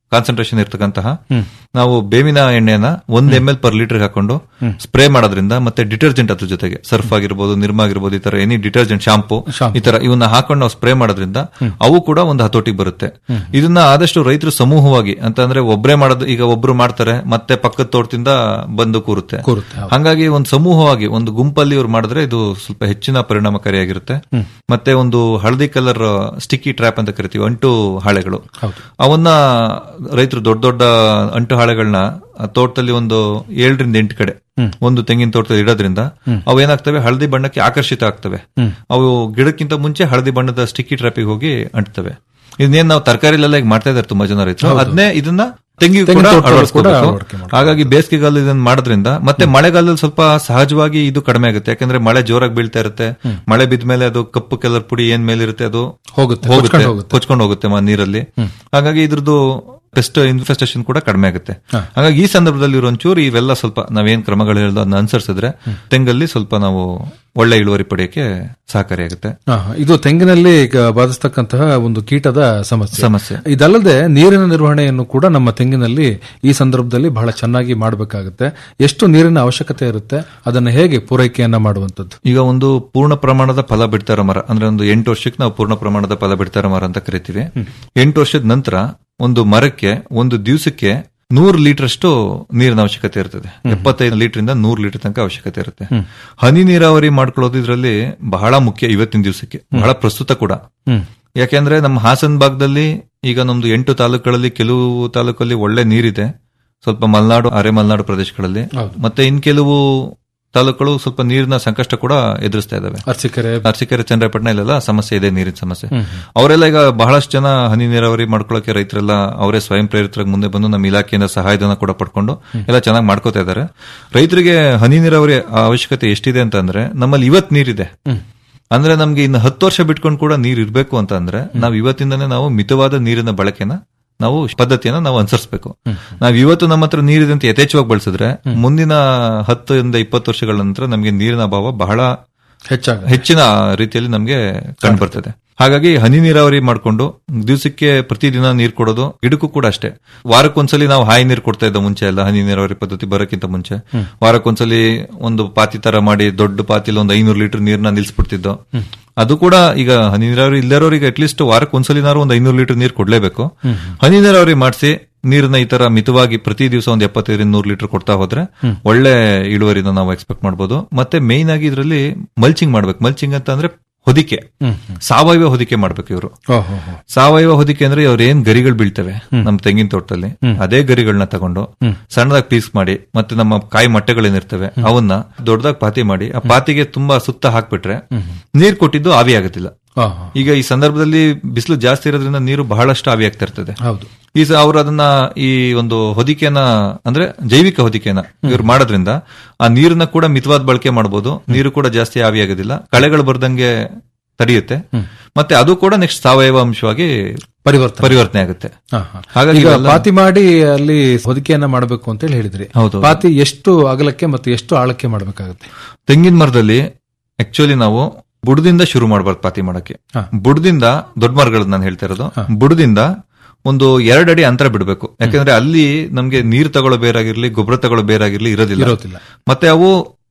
ಕಾನ್ಸಂಟ್ರೇಷನ್ ಇರ್ತಕ್ಕಂತಹ ನಾವು ಬೇವಿನ ಎಣ್ಣೆನ ಒಂದ್ ಎಂ ಎಲ್ ಪರ್ ಲೀಟರ್ ಹಾಕೊಂಡು ಸ್ಪ್ರೇ ಮಾಡೋದ್ರಿಂದ ಮತ್ತೆ ಡಿಟರ್ಜೆಂಟ್ ಅದ್ರ ಜೊತೆಗೆ ಸರ್ಫ್ ಆಗಿರ್ಬೋದು ನಿರ್ಮಾ ಆಗಿರ್ಬೋದು ಈ ತರ ಎನಿ ಡಿಟರ್ಜೆಂಟ್ ಶಾಂಪು ಈ ತರ ಇವನ್ನ ಹಾಕೊಂಡು ನಾವು ಸ್ಪ್ರೇ ಮಾಡೋದ್ರಿಂದ ಅವು ಕೂಡ ಒಂದು ಹತೋಟಿಗೆ ಬರುತ್ತೆ ಇದನ್ನ ಆದಷ್ಟು ರೈತರು ಸಮೂಹವಾಗಿ ಅಂತ ಅಂದ್ರೆ ಒಬ್ರೇ ಮಾಡೋದು ಈಗ ಒಬ್ರು ಮಾಡ್ತಾರೆ ಮತ್ತೆ ಪಕ್ಕದ ತೋಟದಿಂದ ಬಂದು ಕೂರುತ್ತೆ ಹಂಗಾಗಿ ಒಂದು ಸಮೂಹವಾಗಿ ಒಂದು ಗುಂಪಲ್ಲಿ ಇವ್ರು ಮಾಡಿದ್ರೆ ಇದು ಸ್ವಲ್ಪ ಹೆಚ್ಚಿನ ಪರಿಣಾಮಕಾರಿಯಾಗಿರುತ್ತೆ ಮತ್ತೆ ಒಂದು ಹಳದಿ ಕಲರ್ ಸ್ಟಿಕ್ಕಿ ಟ್ರ್ಯಾಪ್ ಅಂತ ಕರಿತೀವಿ ಅಂಟು ಹಾಳೆಗಳು ಅವನ್ನ ರೈತರು ದೊಡ್ಡ ದೊಡ್ಡ ಅಂಟು ಹಾಳೆಗಳನ್ನ ತೋಟದಲ್ಲಿ ಒಂದು ಏಳರಿಂದ ಎಂಟು ಕಡೆ ಒಂದು ತೆಂಗಿನ ತೋಟದಲ್ಲಿ ಇಡೋದ್ರಿಂದ ಅವು ಏನಾಗ್ತವೆ ಹಳದಿ ಬಣ್ಣಕ್ಕೆ ಆಕರ್ಷಿತ ಆಗ್ತವೆ ಅವು ಗಿಡಕ್ಕಿಂತ ಮುಂಚೆ ಹಳದಿ ಬಣ್ಣದ ಸ್ಟಿಕ್ಕಿ ಟ್ರ್ಯಾಪಿಗೆ ಹೋಗಿ ಅಂಟ್ತವೆ ಇದನ್ನೇನ್ ನಾವು ತರಕಾರಿಲೆಲ್ಲ ಈಗ ಮಾಡ್ತಾ ಇದ್ದಾರೆ ತುಂಬಾ ಜನ ರೈತರು ಹೌದು. ಅದನ್ನೇ ಇದನ್ನ ತೆಂಗಿ ತೆಂಗಿನ ಕೂಡ ತೋಟದಲ್ಲಿ ಕೂಡ ಅಳವಡಿಸ್ಕೋಬೇಕು. ಅಳವಡಿಕೆ ಹಾಗಾಗಿ ಬೇಸಿಗೆಗಾಲ ಇದನ್ನ ಮಾಡೋದ್ರಿಂದ ಮತ್ತೆ ಮಳೆಗಾಲದಲ್ಲಿ ಸ್ವಲ್ಪ ಸಹಜವಾಗಿ ಇದು ಕಡಿಮೆ ಆಗುತ್ತೆ ಯಾಕಂದ್ರೆ ಮಳೆ ಜೋರಾಗಿ ಬೀಳ್ತಾ ಇರುತ್ತೆ ಮಳೆ ಬಿದ್ದ ಮೇಲೆ ಅದು ಕಪ್ಪು ಕಲರ್ ಪುಡಿ ಏನ್ ಮೇಲೆ ಇರುತ್ತೆ ಅದು ಹೋಗುತ್ತೆ, ಹೋಗುತ್ತೆ ಕೊಚ್ಕೊಂಡು ಹೋಗುತ್ತೆ. ಕೊಚ್ಕೊಂಡು ಹೋಗುತ್ತೆ ಮ- ನೀರಲ್ಲಿ ಹಾಗಾಗಿ ಇದ್ರದ್ದು ಪೆಸ್ಟ್ ಇನ್ಫೆಸ್ಟೇಷನ್ ಕೂಡ ಕಡಿಮೆ ಆಗುತ್ತೆ ಹಾಗಾಗಿ ಈ ಸಂದರ್ಭದಲ್ಲಿ ಇರೋ ಒಂಚೂರು ಇವೆಲ್ಲ ಸ್ವಲ್ಪ ನಾವೇನ್ ಕ್ರಮಗಳು ಹೇಳಿದ ಅದನ್ನ ಅನುಸರಿಸಿದ್ರೆ ತೆಂಗಲ್ಲಿ ಸ್ವಲ್ಪ ನಾವು ಒಳ್ಳೆ ಇಳುವರಿ ಪಡೆಯಕ್ಕೆ ಸಹಕಾರಿಯಾಗುತ್ತೆ ಹಾ, ಇದು ತೆಂಗಿನಲ್ಲಿ ಈಗ ಬಾಧಿಸ್ತಕ್ಕಂತಹ ಒಂದು ಕೀಟದ ಸಮಸ್ಯೆ ಸಮಸ್ಯೆ. ಇದಲ್ಲದೆ ನೀರಿನ ನಿರ್ವಹಣೆಯನ್ನು ಕೂಡ ನಮ್ಮ ತೆಂಗಿನಲ್ಲಿ ಈ ಸಂದರ್ಭದಲ್ಲಿ ಬಹಳ ಚೆನ್ನಾಗಿ ಮಾಡಬೇಕಾಗುತ್ತೆ ಎಷ್ಟು ನೀರಿನ ಅವಶ್ಯಕತೆ ಇರುತ್ತೆ ಅದನ್ನು ಹೇಗೆ ಪೂರೈಕೆಯನ್ನ ಮಾಡುವಂತದ್ದು ಈಗ ಒಂದು ಪೂರ್ಣ ಪ್ರಮಾಣದ ಫಲ ಬಿಡ್ತಾ ಇರೋ ಮರ ಅಂದ್ರೆ ಒಂದು ಎಂಟು ವರ್ಷಕ್ಕೆ ನಾವು ಪೂರ್ಣ ಪ್ರಮಾಣದ ಫಲ ಬಿಡ್ತಾ ಇರೋ ಮರ ಅಂತ ಕರಿತೀವಿ ಎಂಟು ವರ್ಷದ ನಂತರ ಒಂದು ಮರಕ್ಕೆ ಒಂದು ದಿವಸಕ್ಕೆ ನೂರು ಲೀಟರ್ ಅಷ್ಟು ನೀರಿನ ಅವಶ್ಯಕತೆ ಇರ್ತದೆ ಎಪ್ಪತ್ತೈದು ಲೀಟರ್ ಇಂದ ನೂರು ಲೀಟರ್ ತನಕ ಅವಶ್ಯಕತೆ ಇರುತ್ತೆ ಹನಿ ನೀರಾವರಿ ಮಾಡ್ಕೊಳ್ಳೋದು ಇದರಲ್ಲಿ ಬಹಳ ಮುಖ್ಯ ಇವತ್ತಿನ ದಿವಸಕ್ಕೆ ಬಹಳ ಪ್ರಸ್ತುತ ಕೂಡ ಯಾಕೆಂದ್ರೆ ನಮ್ಮ ಹಾಸನ ಭಾಗದಲ್ಲಿ ಈಗ ನಮ್ದು ಎಂಟು ತಾಲೂಕುಗಳಲ್ಲಿ ಕೆಲವು ತಾಲೂಕಲ್ಲಿ ಒಳ್ಳೆ ನೀರಿದೆ ಸ್ವಲ್ಪ ಮಲೆನಾಡು ಅರೆ ಮಲೆನಾಡು ಪ್ರದೇಶಗಳಲ್ಲಿ ಮತ್ತೆ ಇನ್ ಕೆಲವು ತಾಲೂಕುಗಳು ಸ್ವಲ್ಪ ನೀರಿನ ಸಂಕಷ್ಟ ಕೂಡ ಎದುರಿಸ್ತಾ ಇದಾವೆ ಅರಸೀಕೆರೆ ಅರಸೀಕೆರೆ ಚಂದ್ರಪಟ್ಟಣ ಇಲ್ಲೆಲ್ಲ ಸಮಸ್ಯೆ ಇದೆ ನೀರಿನ ಸಮಸ್ಯೆ ಅವರೆಲ್ಲ ಈಗ ಬಹಳಷ್ಟು ಜನ ಹನಿ ನೀರಾವರಿ ಮಾಡ್ಕೊಳ್ಳೋಕೆ ರೈತರೆಲ್ಲ ಅವರೇ ಸ್ವಯಂ ಪ್ರೇರಿತರಾಗಿ ಮುಂದೆ ಬಂದು ನಮ್ಮ ಇಲಾಖೆಯಿಂದ ಸಹಾಯಧನ ಕೂಡ ಪಡ್ಕೊಂಡು ಎಲ್ಲ ಚೆನ್ನಾಗಿ ಮಾಡ್ಕೋತಾ ಇದ್ದಾರೆ ರೈತರಿಗೆ ಹನಿ ನೀರಾವರಿ ಅವಶ್ಯಕತೆ ಎಷ್ಟಿದೆ ಅಂತ ಅಂದ್ರೆ ನಮ್ಮಲ್ಲಿ ಇವತ್ ನೀರಿದೆ ಅಂದ್ರೆ ನಮ್ಗೆ ಇನ್ನು ಹತ್ತು ವರ್ಷ ಬಿಟ್ಕೊಂಡು ಕೂಡ ನೀರ್ ಇರ್ಬೇಕು ಅಂತ ಅಂದ್ರೆ ನಾವು ಇವತ್ತಿಂದನೇ ನಾವು ಮಿತವಾದ ನೀರಿನ ಬಳಕೆನ ನಾವು ಪದ್ಧತಿಯನ್ನ ನಾವು ಅನುಸರಿಸಬೇಕು ನಾವ್ ಇವತ್ತು ನಮ್ಮ ಹತ್ರ ನೀರಿದೆ ಅಂತ ಯಥೇಚ್ಛವಾಗಿ ಬಳಸಿದ್ರೆ ಮುಂದಿನ ಹತ್ತರಿಂದ ಇಪ್ಪತ್ತು ವರ್ಷಗಳ ನಂತರ ನಮಗೆ ನೀರಿನ ಅಭಾವ ಬಹಳ ಹೆಚ್ಚಾಗ ಹೆಚ್ಚಿನ ರೀತಿಯಲ್ಲಿ ನಮಗೆ ಕಂಡು ಬರ್ತದೆ ಹಾಗಾಗಿ ಹನಿ ನೀರಾವರಿ ಮಾಡ್ಕೊಂಡು ದಿವಸಕ್ಕೆ ಪ್ರತಿದಿನ ನೀರು ಕೊಡೋದು ಗಿಡಕ್ಕೂ ಕೂಡ ಅಷ್ಟೇ ವಾರಕ್ಕೊಂದ್ಸಲಿ ನಾವು ಹಾಯಿ ನೀರು ಕೊಡ್ತಾ ಇದ್ದ ಮುಂಚೆ ಎಲ್ಲ ಹನಿ ನೀರಾವರಿ ಪದ್ಧತಿ ಬರೋಕ್ಕಿಂತ ಮುಂಚೆ ವಾರಕ್ಕೊಂದ್ಸಲಿ ಒಂದು ಪಾತಿ ತರ ಮಾಡಿ ದೊಡ್ಡ ಪಾತಿಲಿ ಒಂದು ಐನೂರು ಲೀಟರ್ ನೀರ್ನ ನಿಲ್ಸ್ಬಿಡ್ತಿದ್ದೋ ಅದು ಕೂಡ ಈಗ ಹನಿ ನೀರಾವರಿ ಇಲ್ಲರೋರಿಗೆ ಅಟ್ಲೀಸ್ಟ್ ವಾರಕ್ಕೆ ಒಂದ್ಸಲಿನಾರು ಒಂದು ಐನೂರು ಲೀಟರ್ ನೀರು ಕೊಡ್ಲೇಬೇಕು ಹನಿ ನೀರಾವರಿ ಮಾಡಿಸಿ ನೀರನ್ನ ಈ ತರ ಮಿತವಾಗಿ ಪ್ರತಿ ದಿವಸ ಒಂದು ಎಪ್ಪತ್ತೈದರಿಂದ ನೂರು ಲೀಟರ್ ಕೊಡ್ತಾ ಹೋದ್ರೆ ಒಳ್ಳೆ ಇಳುವರಿನ ನಾವು ಎಕ್ಸ್ಪೆಕ್ಟ್ ಮಾಡಬಹುದು ಮತ್ತೆ ಮೇನ್ ಆಗಿ ಇದರಲ್ಲಿ ಮಲ್ಚಿಂಗ್ ಮಾಡ್ಬೇಕು ಮಲ್ಚಿಂಗ್ ಅಂತ ಅಂದ್ರೆ ಹೊದಿಕೆ ಸಾವಯವ ಹೊದಿಕೆ ಮಾಡ್ಬೇಕು ಇವರು ಸಾವಯವ ಹೊದಿಕೆ ಅಂದ್ರೆ ಅವ್ರ ಏನ್ ಗರಿಗಳು ಬೀಳ್ತವೆ ನಮ್ಮ ತೆಂಗಿನ ತೋಟದಲ್ಲಿ ಅದೇ ಗರಿಗಳನ್ನ ತಗೊಂಡು ಸಣ್ಣದಾಗಿ ಪೀಸ್ ಮಾಡಿ ಮತ್ತೆ ನಮ್ಮ ಕಾಯಿ ಮೊಟ್ಟೆಗಳೇನಿರ್ತವೆ ಅವನ್ನ ದೊಡ್ಡದಾಗಿ ಪಾತಿ ಮಾಡಿ ಆ ಪಾತಿಗೆ ತುಂಬಾ ಸುತ್ತ ಹಾಕ್ಬಿಟ್ರೆ ನೀರ್ ಕೊಟ್ಟಿದ್ದು ಆವಿ ಆಗುತ್ತಿಲ್ಲ ಈಗ ಈ ಸಂದರ್ಭದಲ್ಲಿ ಬಿಸಿಲು ಜಾಸ್ತಿ ಇರೋದ್ರಿಂದ ನೀರು ಬಹಳಷ್ಟು ಆವಿ ಆಗ್ತಾ ಇರ್ತದೆ ಹೌದು ಈ ಸ- ಅವ್ರು ಅದನ್ನ ಈ ಒಂದು ಹೊದಿಕೆನ ಅಂದ್ರೆ ಜೈವಿಕ ಹೊದಿಕೆನ ಇವ್ರು ಮಾಡೋದ್ರಿಂದ ಆ ನೀರನ್ನ ಕೂಡ ಮಿತವಾದ ಬಳಕೆ ಮಾಡಬಹುದು ನೀರು ಕೂಡ ಜಾಸ್ತಿ ಆವಿ ಆಗೋದಿಲ್ಲ ಕಳೆಗಳು ಬರ್ದಂಗೆ ತಡೆಯುತ್ತೆ ಮತ್ತೆ ಅದು ಕೂಡ ನೆಕ್ಸ್ಟ್ ಸಾವಯವ ಅಂಶವಾಗಿ ಪರಿವರ್ತನೆ ಪರಿವರ್ತನೆ ಆಗುತ್ತೆ ಹಾ, ಹಾ. ಹಾಗಾಗಿ ಈಗ ಇವೆಲ್ಲ- ಪಾತಿ ಮಾಡಿ ಅಲ್ಲಿ ಹೊದಿಕೆಯನ್ನ ಮಾಡಬೇಕು ಅಂತ ಹೇಳಿ ಹೇಳಿದ್ರಿ ಹೌದು. ಪಾತಿ ಎಷ್ಟು ಅಗಲಕ್ಕೆ ಮತ್ತು ಎಷ್ಟು ಆಳಕ್ಕೆ ಮಾಡಬೇಕಾಗುತ್ತೆ ತೆಂಗಿನ ಮರದಲ್ಲಿ ಆಕ್ಚುಲಿ ನಾವು ಬುಡದಿಂದ ಶುರು ಮಾಡಬಾರ್ದು ಪಾತಿ ಮಾಡಕ್ಕೆ ಬುಡದಿಂದ ದೊಡ್ಡ ಮರಗಳನ್ನ ನಾನು ಹೇಳ್ತಾ ಇರೋದು ಬುಡದಿಂದ ಒಂದು ಎರಡು ಅಡಿ ಅಂತರ ಬಿಡಬೇಕು ಯಾಕಂದ್ರೆ ಅಲ್ಲಿ ನಮ್ಗೆ ನೀರು ತಗೊಳ್ಳೋ ಬೇರಾಗಿರ್ಲಿ ಗೊಬ್ಬರ ತಗೊಳ್ಳೋ ಬೇರಾಗಿರ್ಲಿ ಇರೋದಿಲ್ಲ ಇರೋದಿಲ್ಲ. ಮತ್ತೆ ಅವು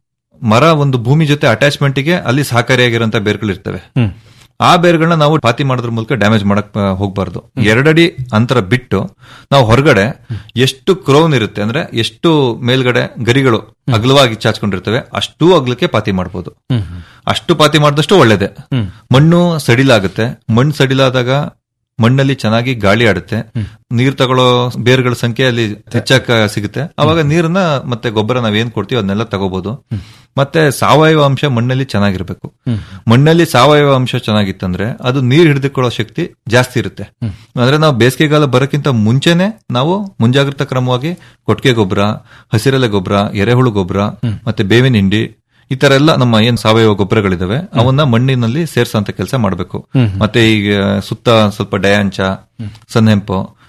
ಮರ ಒಂದು ಭೂಮಿ ಜೊತೆ ಅಟ್ಯಾಚ್ಮೆಂಟ್ ಗೆ ಅಲ್ಲಿ ಸಹಕಾರಿಯಾಗಿರೋಂತ ಬೇರ್ಗಳಿರ್ತವೆ ಆ ಬೇರ್ಗಳನ್ನ ನಾವು ಪಾತಿ ಮಾಡೋದ್ರ ಮೂಲಕ ಡ್ಯಾಮೇಜ್ ಮಾಡಕ್ ಆ, ಹೋಗ್ಬಾರ್ದು ಎರಡಡಿ ಅಂತರ ಬಿಟ್ಟು ನಾವು ಹೊರಗಡೆ ಎಷ್ಟು ಕ್ರೌನ್ ಇರುತ್ತೆ ಅಂದ್ರೆ ಎಷ್ಟು ಮೇಲ್ಗಡೆ ಗರಿಗಳು ಅಗಲವಾಗಿ ಚಾಚ್ಕೊಂಡಿರ್ತವೆ ಅಷ್ಟು ಅಗಲಕ್ಕೆ ಪಾತಿ ಮಾಡ್ಬೋದು ಅಷ್ಟು ಪಾತಿ ಮಾಡಿದಷ್ಟು ಒಳ್ಳೇದೆ ಮಣ್ಣು ಸಡಿಲಾಗುತ್ತೆ ಮಣ್ಣು ಸಡಿಲಾದಾಗ ಮಣ್ಣಲ್ಲಿ ಚೆನ್ನಾಗಿ ಗಾಳಿ ಆಡುತ್ತೆ ನೀರ್ ತಗೊಳ್ಳೋ ಬೇರ್ಗಳ ಸಂಖ್ಯೆ ಅಲ್ಲಿ ಹೆಚ್ಚಾಕ ಸಿಗುತ್ತೆ ಅವಾಗ ನೀರನ್ನ ಮತ್ತೆ ಗೊಬ್ಬರ ನಾವೇನ್ ಕೊಡ್ತೀವಿ ಅದನ್ನೆಲ್ಲ ತಗೋಬಹುದು ಮತ್ತೆ ಸಾವಯವ ಅಂಶ ಮಣ್ಣಲ್ಲಿ ಚೆನ್ನಾಗಿರ್ಬೇಕು ಮಣ್ಣಲ್ಲಿ ಸಾವಯವ ಅಂಶ ಚೆನ್ನಾಗಿತ್ತಂದ್ರೆ ಅದು ನೀರ್ ಹಿಡಿದುಕೊಳ್ಳೋ ಶಕ್ತಿ ಜಾಸ್ತಿ ಇರುತ್ತೆ ಅಂದ್ರೆ ನಾವು ಬೇಸಿಗೆಗಾಲ ಬರೋಕ್ಕಿಂತ ಮುಂಚೆನೆ ನಾವು ಮುಂಜಾಗ್ರತಾ ಕ್ರಮವಾಗಿ ಕೊಟ್ಟಿಗೆ ಗೊಬ್ಬರ ಹಸಿರೆಲೆ ಗೊಬ್ಬರ ಎರೆಹುಳು ಗೊಬ್ಬರ ಮತ್ತೆ ಬೇವಿನ ಹಿಂಡಿ ಈ ತರ ಎಲ್ಲ ನಮ್ಮ ಏನ್ ಸಾವಯವ ಗೊಬ್ಬರಗಳಿದಾವೆ ಅವನ್ನ ಮಣ್ಣಿನಲ್ಲಿ ಸೇರ್ಸೋಂತ ಕೆಲಸ ಮಾಡಬೇಕು ಹ್ಮ್. ಮತ್ತೆ ಈಗ ಸುತ್ತ ಸ್ವಲ್ಪ ಡಯಾಂಚ ಸನ್ನೆಂಪು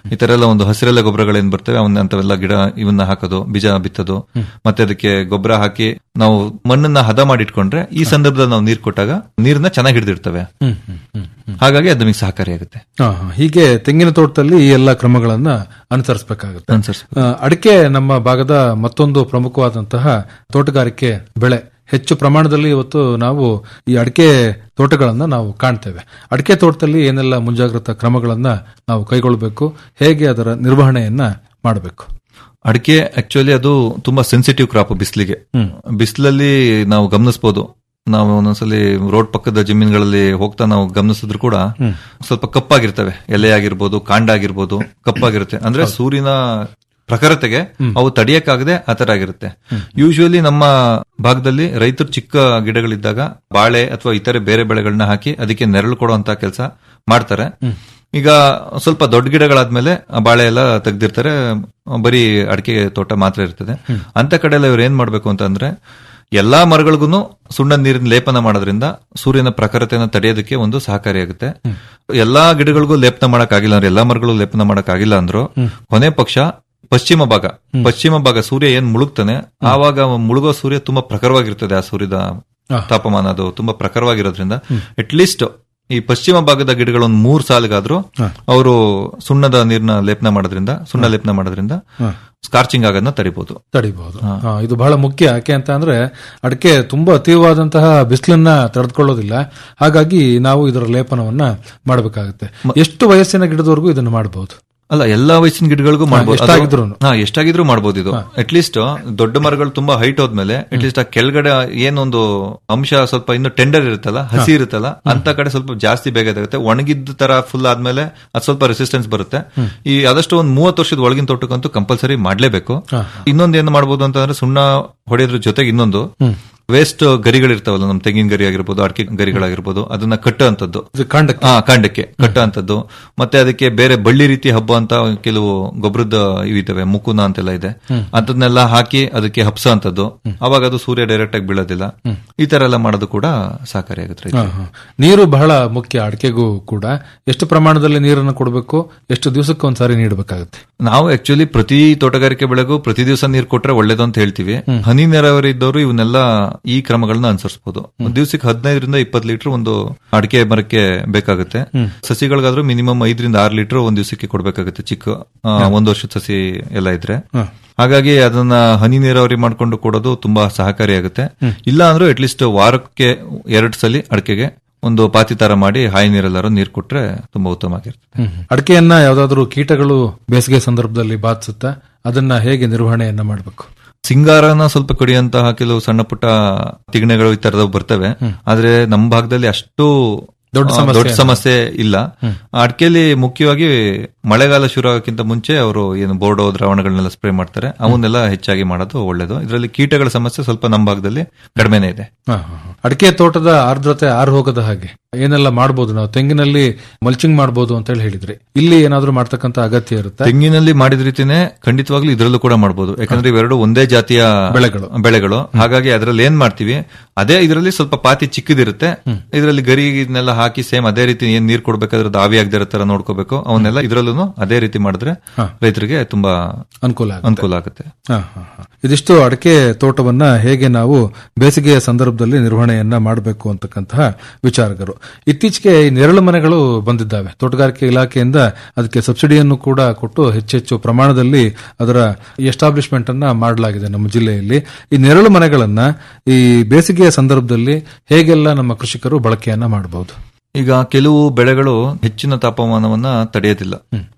ಈ ತರ ಎಲ್ಲ ಒಂದು ಹಸಿರೆಲ್ಲ ಗೊಬ್ಬರಗಳೇನ್ ಬರ್ತವೆ ಅವನ್ನ ಅಂತವೆಲ್ಲ ಗಿಡ ಇವನ್ನ ಹಾಕೋದು ಬೀಜ ಬಿತ್ತೋದು ಮತ್ತೆ ಅದಕ್ಕೆ ಗೊಬ್ಬರ ಹಾಕಿ ನಾವು ಮಣ್ಣನ್ನ ಹದ ಮಾಡಿಟ್ಕೊಂಡ್ರೆ ಈ ಸಂದರ್ಭದಲ್ಲಿ ನಾವು ನೀರ್ ಕೊಟ್ಟಾಗ ನೀರನ್ನ ಚೆನ್ನಾಗಿ ಹಿಡಿದಿರ್ತವೆ ಹ್ಮ್, ಹ್ಮ್, ಹ್ಮ್, ಹ್ಮ್. ಹಾಗಾಗಿ ಅದು ನಮಗೆ ಸಹಕಾರಿಯಾಗುತ್ತೆ ಹಾ, ಹಾ. ಹೀಗೆ ತೆಂಗಿನ ತೋಟದಲ್ಲಿ ಈ ಎಲ್ಲ ಕ್ರಮಗಳನ್ನ ಅನುಸರಿಸಬೇಕಾಗುತ್ತೆ ಅನುಸರಿಸ್ಬೇಕು. ಆ, ಅಡಿಕೆ ನಮ್ಮ ಭಾಗದ ಮತ್ತೊಂದು ಪ್ರಮುಖವಾದಂತಹ ತೋಟಗಾರಿಕೆ ಬೆಳೆ ಹೆಚ್ಚು ಪ್ರಮಾಣದಲ್ಲಿ ಇವತ್ತು ನಾವು ಈ ಅಡಿಕೆ ತೋಟಗಳನ್ನ ನಾವು ಕಾಣ್ತೇವೆ ಅಡಿಕೆ ತೋಟದಲ್ಲಿ ಏನೆಲ್ಲ ಮುಂಜಾಗ್ರತಾ ಕ್ರಮಗಳನ್ನ ನಾವು ಕೈಗೊಳ್ಳಬೇಕು ಹೇಗೆ ಅದರ ನಿರ್ವಹಣೆಯನ್ನ ಮಾಡಬೇಕು ಅಡಿಕೆ ಆಕ್ಚುಲಿ ಅದು ತುಂಬಾ ಸೆನ್ಸಿಟಿವ್ ಕ್ರಾಪ್ ಬಿಸಿಲಿಗೆ ಹ್ಮ್. ಬಿಸಿಲಲ್ಲಿ ನಾವು ಗಮನಿಸಬಹುದು ನಾವು ಒಂದೊಂದ್ಸಲಿ ರೋಡ್ ಪಕ್ಕದ ಜಮೀನುಗಳಲ್ಲಿ ಹೋಗ್ತಾ ನಾವು ಗಮನಿಸಿದ್ರು ಕೂಡ ಹ್ಮ್. ಸ್ವಲ್ಪ ಕಪ್ಪಾಗಿರ್ತವೆ ಎಲೆ ಆಗಿರ್ಬೋದು ಕಾಂಡ ಆಗಿರ್ಬೋದು ಕಪ್ಪಾಗಿರುತ್ತೆ ಅಂದ್ರೆ ಸೂರ್ಯನ ಪ್ರಖರತೆಗೆ ಅವು ತಡೆಯಕ್ಕಾಗದೆ ಆ ತರ ಆಗಿರುತ್ತೆ ಯೂಶುವಲಿ ನಮ್ಮ ಭಾಗದಲ್ಲಿ ರೈತರು ಚಿಕ್ಕ ಗಿಡಗಳಿದ್ದಾಗ ಬಾಳೆ ಅಥವಾ ಇತರೆ ಬೇರೆ ಬೆಳೆಗಳನ್ನ ಹಾಕಿ ಅದಕ್ಕೆ ನೆರಳು ಕೊಡುವಂತ ಕೆಲಸ ಮಾಡ್ತಾರೆ ಈಗ ಸ್ವಲ್ಪ ದೊಡ್ಡ ಗಿಡಗಳಾದ್ಮೇಲೆ ಆ ಬಾಳೆ ಎಲ್ಲ ತೆಗ್ದಿರ್ತಾರೆ ಬರೀ ಅಡಿಕೆ ತೋಟ ಮಾತ್ರ ಇರ್ತದೆ ಅಂತ ಕಡೆ ಎಲ್ಲ ಇವ್ರು ಏನ್ ಮಾಡ್ಬೇಕು ಅಂತಂದ್ರೆ ಎಲ್ಲಾ ಮರಗಳಿಗೂ ಸುಣ್ಣದ ನೀರಿನ ಲೇಪನ ಮಾಡೋದ್ರಿಂದ ಸೂರ್ಯನ ಪ್ರಖರತೆಯನ್ನು ತಡೆಯೋದಕ್ಕೆ ಒಂದು ಸಹಕಾರಿಯಾಗುತ್ತೆ ಎಲ್ಲಾ ಗಿಡಗಳಿಗೂ ಲೇಪನ ಮಾಡಕ್ಕಾಗಿಲ್ಲ ಅಂದ್ರೆ ಎಲ್ಲಾ ಮರಗಳು ಲೇಪನ ಮಾಡಕ್ಕಾಗಿಲ್ಲ ಅಂದ್ರು ಕೊನೆ ಪಕ್ಷ ಪಶ್ಚಿಮ ಭಾಗ ಪಶ್ಚಿಮ ಭಾಗ ಸೂರ್ಯ ಏನ್ ಮುಳುಗ್ತಾನೆ ಆವಾಗ ಮುಳುಗೋ ಸೂರ್ಯ ತುಂಬಾ ಪ್ರಖರವಾಗಿರ್ತದೆ ಆ ಸೂರ್ಯದ ತಾಪಮಾನ ಅದು ತುಂಬಾ ಪ್ರಖರವಾಗಿರೋದ್ರಿಂದ ಅಟ್ ಲೀಸ್ಟ್ ಈ ಪಶ್ಚಿಮ ಭಾಗದ ಗಿಡಗಳು ಒಂದು ಮೂರ್ ಸಾಲಿಗಾದ್ರೂ ಅವರು ಸುಣ್ಣದ ನೀರ್ನ ಲೇಪನ ಮಾಡೋದ್ರಿಂದ ಸುಣ್ಣ ಲೇಪನ ಮಾಡೋದ್ರಿಂದ ಹ. ಸ್ಕಾರ್ಚಿಂಗ್ ಆಗೋದನ್ನ ತಡಿಬಹುದು ತಡಿಬಹುದು ಹಾ, ಇದು ಬಹಳ ಮುಖ್ಯ ಯಾಕೆ ಅಂತ ಅಂದ್ರೆ ಅಡಿಕೆ ತುಂಬಾ ತೀವ್ರವಾದಂತಹ ಬಿಸಿಲನ್ನ ತಡೆದುಕೊಳ್ಳೋದಿಲ್ಲ ಹಾಗಾಗಿ ನಾವು ಇದರ ಲೇಪನವನ್ನ ಮಾಡಬೇಕಾಗುತ್ತೆ ಎಷ್ಟು ವಯಸ್ಸಿನ ಗಿಡದವರೆಗೂ ಇದನ್ನು ಮಾಡಬಹುದು ಅಲ್ಲ ಎಲ್ಲಾ ವಯಸ್ಸಿನ ಗಿಡಗಳಿಗೂ ಮಾಡಬಹುದು ಎಷ್ಟಾಗಿದ್ರೂನು. ಹಾ ಎಷ್ಟಾಗಿದ್ರು ಮಾಡಬಹುದು ಇದು ಅಟ್ ಲೀಸ್ಟ್ ದೊಡ್ಡ ಮರಗಳು ತುಂಬಾ ಹೈಟ್ ಹೋದ್ಮೇಲೆ ಅಟ್ ಲೀಸ್ಟ್ ಆ ಕೆಳಗಡೆ ಏನೊಂದು ಅಂಶ ಸ್ವಲ್ಪ ಇನ್ನು ಟೆಂಡರ್ ಇರುತ್ತಲ್ಲ ಹಸಿ ಇರುತ್ತಲ್ಲ ಅಂತ ಕಡೆ ಸ್ವಲ್ಪ ಜಾಸ್ತಿ ಬೇಗ ಇದಾಗುತ್ತೆ ಒಣಗಿದ್ದ ತರ ಫುಲ್ ಆದ್ಮೇಲೆ ಅದು ಸ್ವಲ್ಪ ರೆಸಿಸ್ಟೆನ್ಸ್ ಬರುತ್ತೆ ಈ ಆದಷ್ಟು ಒಂದು ಮೂವತ್ತು ವರ್ಷದ ಒಳಗಿನ ತೋಟಕ್ಕಂತೂ ಕಂಪಲ್ಸರಿ ಮಾಡ್ಲೇಬೇಕು ಇನ್ನೊಂದು ಏನು ಮಾಡಬಹುದು ಅಂತಂದ್ರೆ ಸುಣ್ಣ ಹೊಡೆಯೋದ್ರ ಜೊತೆಗೆ ಇನ್ನೊಂದು ವೇಸ್ಟ್ ಗರಿಗಳಿರ್ತಾವಲ್ಲ ನಮ್ಮ ತೆಂಗಿನ ಗರಿ ಆಗಿರ್ಬೋದು ಅಡಿಕೆ ಗರಿಗಳಾಗಿರ್ಬೋದು ಅದನ್ನ ಕಟ್ಟುವಂಥದ್ದು ಕಾಂಡಕ್ಕೆ ಹಾ ಕಾಂಡಕ್ಕೆ ಕಟ್ಟುವಂಥದ್ದು ಮತ್ತೆ ಅದಕ್ಕೆ ಬೇರೆ ಬಳ್ಳಿ ರೀತಿ ಹಬ್ಬ ಅಂತ ಕೆಲವು ಗೊಬ್ಬರದ ಇವಿದಾವೆ ಮುಕುನ ಅಂತೆಲ್ಲ ಇದೆ ಅದನ್ನೆಲ್ಲ ಹಾಕಿ ಅದಕ್ಕೆ ಹಬ್ಸೋಂಥದ್ದು ಅವಾಗ ಅದು ಸೂರ್ಯ ಡೈರೆಕ್ಟ್ ಆಗಿ ಬೀಳೋದಿಲ್ಲ ಈ ತರ ಎಲ್ಲ ಮಾಡೋದು ಕೂಡ ಸಹಕಾರಿಯಾಗುತ್ತೆ ಹಾ, ರೈತರಿಗೆ. ಹಾ. ನೀರು ಬಹಳ ಮುಖ್ಯ ಅಡಿಕೆಗೂ ಕೂಡ ಎಷ್ಟು ಪ್ರಮಾಣದಲ್ಲಿ ನೀರನ್ನು ಕೊಡಬೇಕು ಎಷ್ಟು ದಿವಸಕ್ಕೆ ಒಂದ್ಸಾರಿ ನೀಡಬೇಕಾಗುತ್ತೆ ನಾವು ಆಕ್ಚುಲಿ ಪ್ರತಿ ತೋಟಗಾರಿಕೆ ಬೆಳೆಗೂ ಪ್ರತಿ ದಿವಸ ನೀರು ಕೊಟ್ರೆ ಒಳ್ಳೇದು ಅಂತ ಹೇಳ್ತೀವಿ ಹನಿ ನೀರಾವರಿ ಇದ್ದವರು ಇವನ್ನೆಲ್ಲ ಈ ಕ್ರಮಗಳನ್ನ ಅನುಸರಿಸಬಹುದು ದಿವಸಕ್ಕೆ ಹದಿನೈದರಿಂದ ಇಪ್ಪತ್ತು ಲೀಟರ್ ಒಂದು ಅಡಿಕೆ ಮರಕ್ಕೆ ಬೇಕಾಗುತ್ತೆ ಹ್ಮ್. ಸಸಿಗಳಿಗಾದ್ರೂ ಮಿನಿಮಮ್ ಐದರಿಂದ ಆರು ಲೀಟರ್ ಒಂದ್ ದಿವಸಕ್ಕೆ ಕೊಡ್ಬೇಕಾಗುತ್ತೆ ಚಿಕ್ಕ ಆ, ಒಂದ್ ವರ್ಷದ ಸಸಿ ಎಲ್ಲ ಇದ್ರೆ ಹ. ಹಾಗಾಗಿ ಅದನ್ನ ಹನಿ ನೀರಾವರಿ ಮಾಡ್ಕೊಂಡು ಕೊಡೋದು ತುಂಬಾ ಸಹಕಾರಿಯಾಗುತ್ತೆ ಇಲ್ಲ ಅಂದ್ರೆ ಅಟ್ಲೀಸ್ಟ್ ವಾರಕ್ಕೆ ಎರಡು ಸಲ ಅಡಿಕೆಗೆ ಒಂದು ಪಾತಿ ತರ ಮಾಡಿ ಹಾಯಿ ನೀರೆಲ್ಲಾರು ನೀರು ಕೊಟ್ರೆ ತುಂಬಾ ಉತ್ತಮ ಆಗಿರ್ತದೆ ಅಡಿಕೆಯನ್ನ ಯಾವ್ದಾದ್ರು ಕೀಟಗಳು ಬೇಸಿಗೆ ಸಂದರ್ಭದಲ್ಲಿ ಬಾಧಿಸುತ್ತಾ ಅದನ್ನ ಹೇಗೆ ನಿರ್ವಹಣೆಯನ್ನ ಮಾಡಬೇಕು ಸಿಂಗಾರನ ಸ್ವಲ್ಪ ಕಡಿಯುವಂತಹ ಕೆಲವು ಸಣ್ಣ ಪುಟ್ಟ ತಿಗಣೆಗಳು ಈ ತರದವು ಬರ್ತವೆ ಆದ್ರೆ ನಮ್ಮ ಭಾಗದಲ್ಲಿ ಅಷ್ಟು ದೊಡ್ಡ ಆ, ಸಮಸ್ಯೆ ದೊಡ್ಡ ಅಲ್ಲ. ಸಮಸ್ಯೆ ಇಲ್ಲ ಅಡಿಕೆಯಲ್ಲಿ ಮುಖ್ಯವಾಗಿ ಮಳೆಗಾಲ ಶುರು ಆಗೋಕ್ಕಿಂತ ಮುಂಚೆ ಅವರು ಏನು ಬೋರ್ಡೋ ದ್ರಾವಣಗಳನ್ನೆಲ್ಲ ಸ್ಪ್ರೇ ಮಾಡ್ತಾರೆ ಅವನ್ನೆಲ್ಲ ಹೆಚ್ಚಾಗಿ ಮಾಡೋದು ಒಳ್ಳೇದು ಇದರಲ್ಲಿ ಕೀಟಗಳ ಸಮಸ್ಯೆ ಸ್ವಲ್ಪ ನಮ್ಮ ಭಾಗದಲ್ಲಿ ಕಡಿಮೆನೇ ಇದೆ ಹಾ, ಹಾ, ಹಾ. ಅಡಿಕೆ ತೋಟದ ಆರ್ದ್ರತೆ ಆರು ಹೋಗದ ಹಾಗೆ ಏನೆಲ್ಲ ಮಾಡಬಹುದು ನಾವು ತೆಂಗಿನಲ್ಲಿ ಮಲ್ಚಿಂಗ್ ಮಾಡಬಹುದು ಅಂತ ಹೇಳಿ ಹೇಳಿದ್ರಿ ಇಲ್ಲಿ ಏನಾದ್ರೂ ಮಾಡ್ತಕ್ಕಂತ ಅಗತ್ಯ ಇರುತ್ತೆ ತೆಂಗಿನಲ್ಲಿ ಮಾಡಿದ ರೀತಿನೇ ಖಂಡಿತವಾಗ್ಲೂ ಇದರಲ್ಲೂ ಕೂಡ ಮಾಡಬಹುದು ಯಾಕಂದ್ರೆ ಇವೆರಡು ಒಂದೇ ಜಾತಿಯ ಬೆಳೆಗಳು. ಬೆಳೆಗಳು ಹಾಗಾಗಿ ಅದರಲ್ಲಿ ಏನ್ ಮಾಡ್ತೀವಿ ಅದೇ ಇದರಲ್ಲಿ ಸ್ವಲ್ಪ ಪಾತಿ ಚಿಕ್ಕದಿರುತ್ತೆ ಇದರಲ್ಲಿ ಗರಿನೆಲ್ಲ ಹಾಕಿ ಸೇಮ್ ಅದೇ ರೀತಿ ಏನ್ ನೀರ್ ಕೊಡ್ಬೇಕಾದ್ರೆ ಅದು ಆವಿ ಆಗದೆ ಇರೋ ತರ ನೋಡ್ಕೋಬೇಕು ಅವನ್ನೆಲ್ಲ ಇದರಲ್ಲೂ ಅದೇ ರೀತಿ ಮಾಡಿದ್ರೆ ರೈತರಿಗೆ ತುಂಬಾ ಅನುಕೂಲ ಆಗುತ್ತೆ. ಅನುಕೂಲ ಆಗುತ್ತೆ ಹಾ, ಹಾ, ಹಾ. ಇದಿಷ್ಟು ಅಡಿಕೆ ತೋಟವನ್ನ ಹೇಗೆ ನಾವು ಬೇಸಿಗೆಯ ಸಂದರ್ಭದಲ್ಲಿ ನಿರ್ವಹಣೆಯನ್ನ ಮಾಡಬೇಕು ಅಂತಕ್ಕಂತಹ ವಿಚಾರಗಳು ಇತ್ತೀಚೆಗೆ ಈ ನೆರಳು ಮನೆಗಳು ಬಂದಿದ್ದಾವೆ ತೋಟಗಾರಿಕೆ ಇಲಾಖೆಯಿಂದ ಅದಕ್ಕೆ ಸಬ್ಸಿಡಿಯನ್ನು ಕೂಡ ಕೊಟ್ಟು ಹೆಚ್ಚೆಚ್ಚು ಪ್ರಮಾಣದಲ್ಲಿ ಅದರ ಎಸ್ಟಾಬ್ಲಿಷ್ಮೆಂಟ್ ಅನ್ನ ಮಾಡಲಾಗಿದೆ ನಮ್ಮ ಜಿಲ್ಲೆಯಲ್ಲಿ ಈ ನೆರಳು ಮನೆಗಳನ್ನ ಈ ಬೇಸಿಗೆಯ ಸಂದರ್ಭದಲ್ಲಿ ಹೇಗೆಲ್ಲ ನಮ್ಮ ಕೃಷಿಕರು ಬಳಕೆಯನ್ನ ಮಾಡಬಹುದು ಈಗ ಕೆಲವು ಬೆಳೆಗಳು ಹೆಚ್ಚಿನ ತಾಪಮಾನವನ್ನ ತಡೆಯೋದಿಲ್ಲ